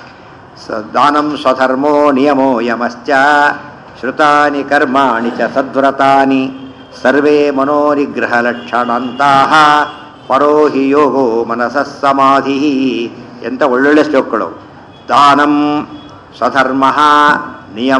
ಸ ದಾನಂ ಸ್ವಧರ್ಮೋ ನಿಯಮೋ ಯಮಶ್ಚ ಶ್ರುತಾನಿ ಕರ್ಮಾಣಿ ಚ ಸದ್ವ್ರತಾನಿ ಸರ್ವೇ ಮನೋನಿಗ್ರಹ ಲಕ್ಷಣಂತಹ ಪರೋ ಹಿ ಯೋಗೋ ಮನಸಃ ಸಮಾಧಿ ಎಂತ ಒಳ್ಳೊಳ್ಳೆ ಶ್ಲೋಕಗಳು ದಾನಂ ಸ್ವಧರ್ಮ ನಿಯಮ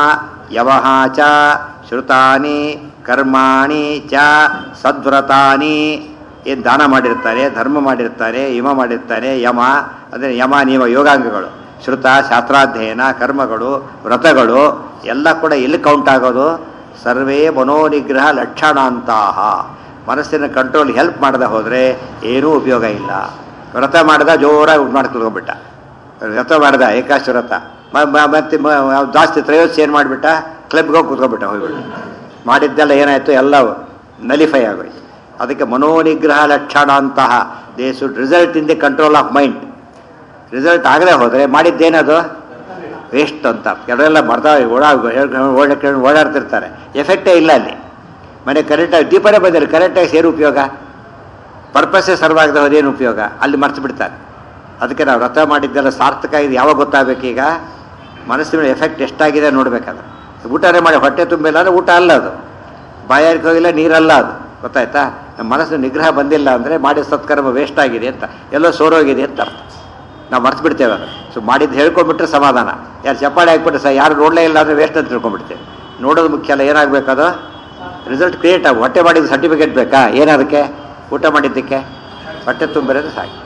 ಯವಹ ಚ ಶ್ರುತಾನಿ ಕರ್ಮಾಣಿ ಚ ಸದ್ವ್ರತಾನಿ ಏನು ದಾನ ಮಾಡಿರ್ತಾರೆ ಧರ್ಮ ಮಾಡಿರ್ತಾರೆ ಯಮ ಮಾಡಿರ್ತಾರೆ ಯಮ ಅಂದರೆ ಯಮ ನಿಯಮ ಯೋಗಾಂಗಗಳು ಶ್ರುತ ಶಾಸ್ತ್ರಾಧ್ಯಯನ ಕರ್ಮಗಳು ವ್ರತಗಳು ಎಲ್ಲ ಕೂಡ ಎಲ್ಲಿ ಕೌಂಟ್ ಆಗೋದು ಸರ್ವೇ ಮನೋನಿಗ್ರಹ ಲಕ್ಷಣಾಂತಹ ಮನಸ್ಸಿನ ಕಂಟ್ರೋಲ್ ಹೆಲ್ಪ್ ಮಾಡದೆ ಹೋದರೆ ಏನೂ ಉಪಯೋಗ ಇಲ್ಲ ವ್ರತ ಮಾಡ್ದ ಜೋರಾಗಿ ಮಾಡಿ ಕುತ್ಕೊಂಡ್ಬಿಟ್ಟ ವ್ರತ ಮಾಡ್ದ ಏಕಾಶ ವ್ರತ ಮ- ಮ- ಮತ್ತೆ ಮ- ಜಾಸ್ತಿ ತ್ರಯೋದಶಿ ಏನು ಮಾಡಿಬಿಟ್ಟ ಕ್ಲಬ್ಗೆ ಹೋಗಿ ಕುತ್ಕೊಂಡ್ಬಿಟ್ಟ ಹೋಗ್ಬಿಟ್ಟು ಮಾಡಿದ್ದೆಲ್ಲ ಏನಾಯಿತು ಎಲ್ಲ ನಲಿಫೈ ಆಗೋಯ್ತು ಅದಕ್ಕೆ ಮನೋನಿಗ್ರಹ ಲಕ್ಷಣಾಂತಹ they should result in the control of mind result ಆಗದೆ ಹೋದರೆ ಮಾಡಿದ್ದೇನದು ವೇಸ್ಟ್ ಅಂತ ಕೆಲವೆಲ್ಲ ಬರ್ತಾ ಓಡಾ ಓಡಾಡ್ಕೊಂಡು ಓಡಾಡ್ತಿರ್ತಾರೆ ಎಫೆಕ್ಟೇ ಇಲ್ಲ ಅಲ್ಲಿ ಮನೆ ಕರೆಕ್ಟಾಗಿ ದೀಪನೇ ಬಂದಿಲ್ಲ ಕರೆಕ್ಟಾಗಿ ಸೇರು ಉಪಯೋಗ ಪರ್ಪಸ್ಸೇ ಸರ್ವ್ ಆಗದೆ ಹೋದೇನು ಉಪಯೋಗ ಅಲ್ಲಿ ಮರ್ತು ಬಿಡ್ತಾರೆ ಅದಕ್ಕೆ ನಾವು ವ್ರತ ಮಾಡಿದ್ದೆಲ್ಲ ಸಾರ್ಥಕ ಇದು ಯಾವಾಗ ಗೊತ್ತಾಗಬೇಕು ಈಗ ಮನಸ್ಸಿನ ಎಫೆಕ್ಟ್ ಎಷ್ಟಾಗಿದೆ ನೋಡ್ಬೇಕಾದ್ರೆ ಊಟನೇ ಮಾಡಿ ಹೊಟ್ಟೆ ತುಂಬಿಲ್ಲ ಅಂದರೆ ಊಟ ಅಲ್ಲ ಅದು ಬಾಯಾರಿಕೆ ಹೋಗಿಲ್ಲ ನೀರಲ್ಲ ಅದು ಗೊತ್ತಾಯ್ತಾ ನಮ್ಮ ಮನಸ್ಸು ನಿಗ್ರಹ ಬಂದಿಲ್ಲ ಅಂದರೆ ಮಾಡಿದ ಸತ್ಕರ್ಮ ವೇಸ್ಟ್ ಆಗಿದೆ ಅಂತ ಎಲ್ಲೋ ಸೋರೋಗಿದೆ ಅಂತ ಅರ್ಥ ನಾವು ಮರ್ತು ಬಿಡ್ತೇವೆ ಅದು ಸೊ ಮಾಡಿದ್ದು ಹೇಳ್ಕೊಂಡ್ಬಿಟ್ರೆ ಸಮಾಧಾನ ಯಾರು ಚಪ್ಪಾಳೆ ಹಾಕ್ಬಿಟ್ರೆ ಸಹ ಯಾರು ನೋಡಲೇ ಇಲ್ಲ ಅಂದರೆ ವೇಸ್ಟ್ ಅಂತ ತಿಳ್ಕೊಂಡ್ಬಿಡ್ತೇವೆ ನೋಡೋದು ಮುಖ್ಯ ಅಲ್ಲ ಏನಾಗಬೇಕದು ರಿಸಲ್ಟ್ ಕ್ರಿಯೇಟ್ ಆಗಿ ಹೊಟ್ಟೆ ಮಾಡಿದ ಸರ್ಟಿಫಿಕೇಟ್ ಬೇಕಾ ಏನದಕ್ಕೆ ಊಟ ಮಾಡಿದ್ದಕ್ಕೆ ಹೊಟ್ಟೆ ತುಂಬಿರೋದು ಸಾಕು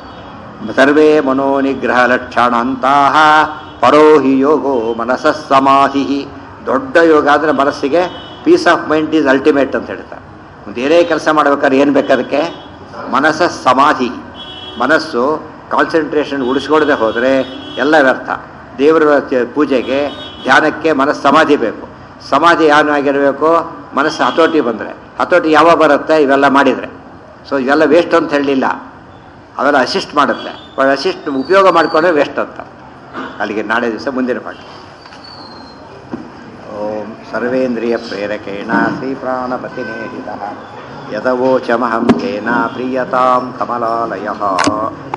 ಸರ್ವೇ ಮನೋನಿಗ್ರಹ ಲಕ್ಷಣಾಂತಹ ಪರೋ ಹಿ ಯೋಗೋ ಮನಸ್ಸಃ ಸಮಾಧಿ ದೊಡ್ಡ ಯೋಗ ಅಂದರೆ ಮನಸ್ಸಿಗೆ peace of mind is ultimate ಅಂತ ಹೇಳ್ತಾರೆ ಒಂದು ಏನೇ ಕೆಲಸ ಮಾಡ್ಬೇಕಾದ್ರೆ ಏನು ಬೇಕದಕ್ಕೆ ಮನಸ್ಸ ಸಮಾಧಿ ಮನಸ್ಸು ಕಾನ್ಸಂಟ್ರೇಷನ್ ಉಳಿಸ್ಕೊಳ್ದೆ ಹೋದರೆ ಎಲ್ಲ ವ್ಯರ್ಥ ದೇವರ ಚ- ಪೂಜೆಗೆ ಧ್ಯಾನಕ್ಕೆ ಮನಸ್ಸು ಸಮಾಧಿ ಬೇಕು ಸಮಾಧಿ ಏನು ಆಗಿರಬೇಕು ಮನಸ್ಸು ಹತೋಟಿ ಬಂದರೆ ಹತೋಟಿ ಯಾವಾಗ ಬರುತ್ತೆ ಇವೆಲ್ಲ ಮಾಡಿದರೆ ಸೊ ಇವೆಲ್ಲ ವೇಸ್ಟ್ ಅಂತ ಹೇಳಲಿಲ್ಲ ಅವೆಲ್ಲ ಅಸಿಸ್ಟ್ ಮಾಡುತ್ತೆ ಬಟ್ ಅಸಿಸ್ಟ್ ಉಪಯೋಗ ಮಾಡಿಕೊಂಡ್ರೆ ವೇಸ್ಟ್ ಅಂತ ಅಲ್ಲಿಗೆ ನಾಳೆ ದಿವಸ ಮುಂದಿನ ಪಾಠ ಓಂ ಸರ್ವೇಂದ್ರಿಯ ಪ್ರೇರಕೇಣ ಶ್ರೀ ಪ್ರಾಣಪತಿನೇಹಿತ ಯದವೋಚಮಹಂ ತೇನ ಪ್ರೀಯತಾಂ ಕಮಲಾಲಯ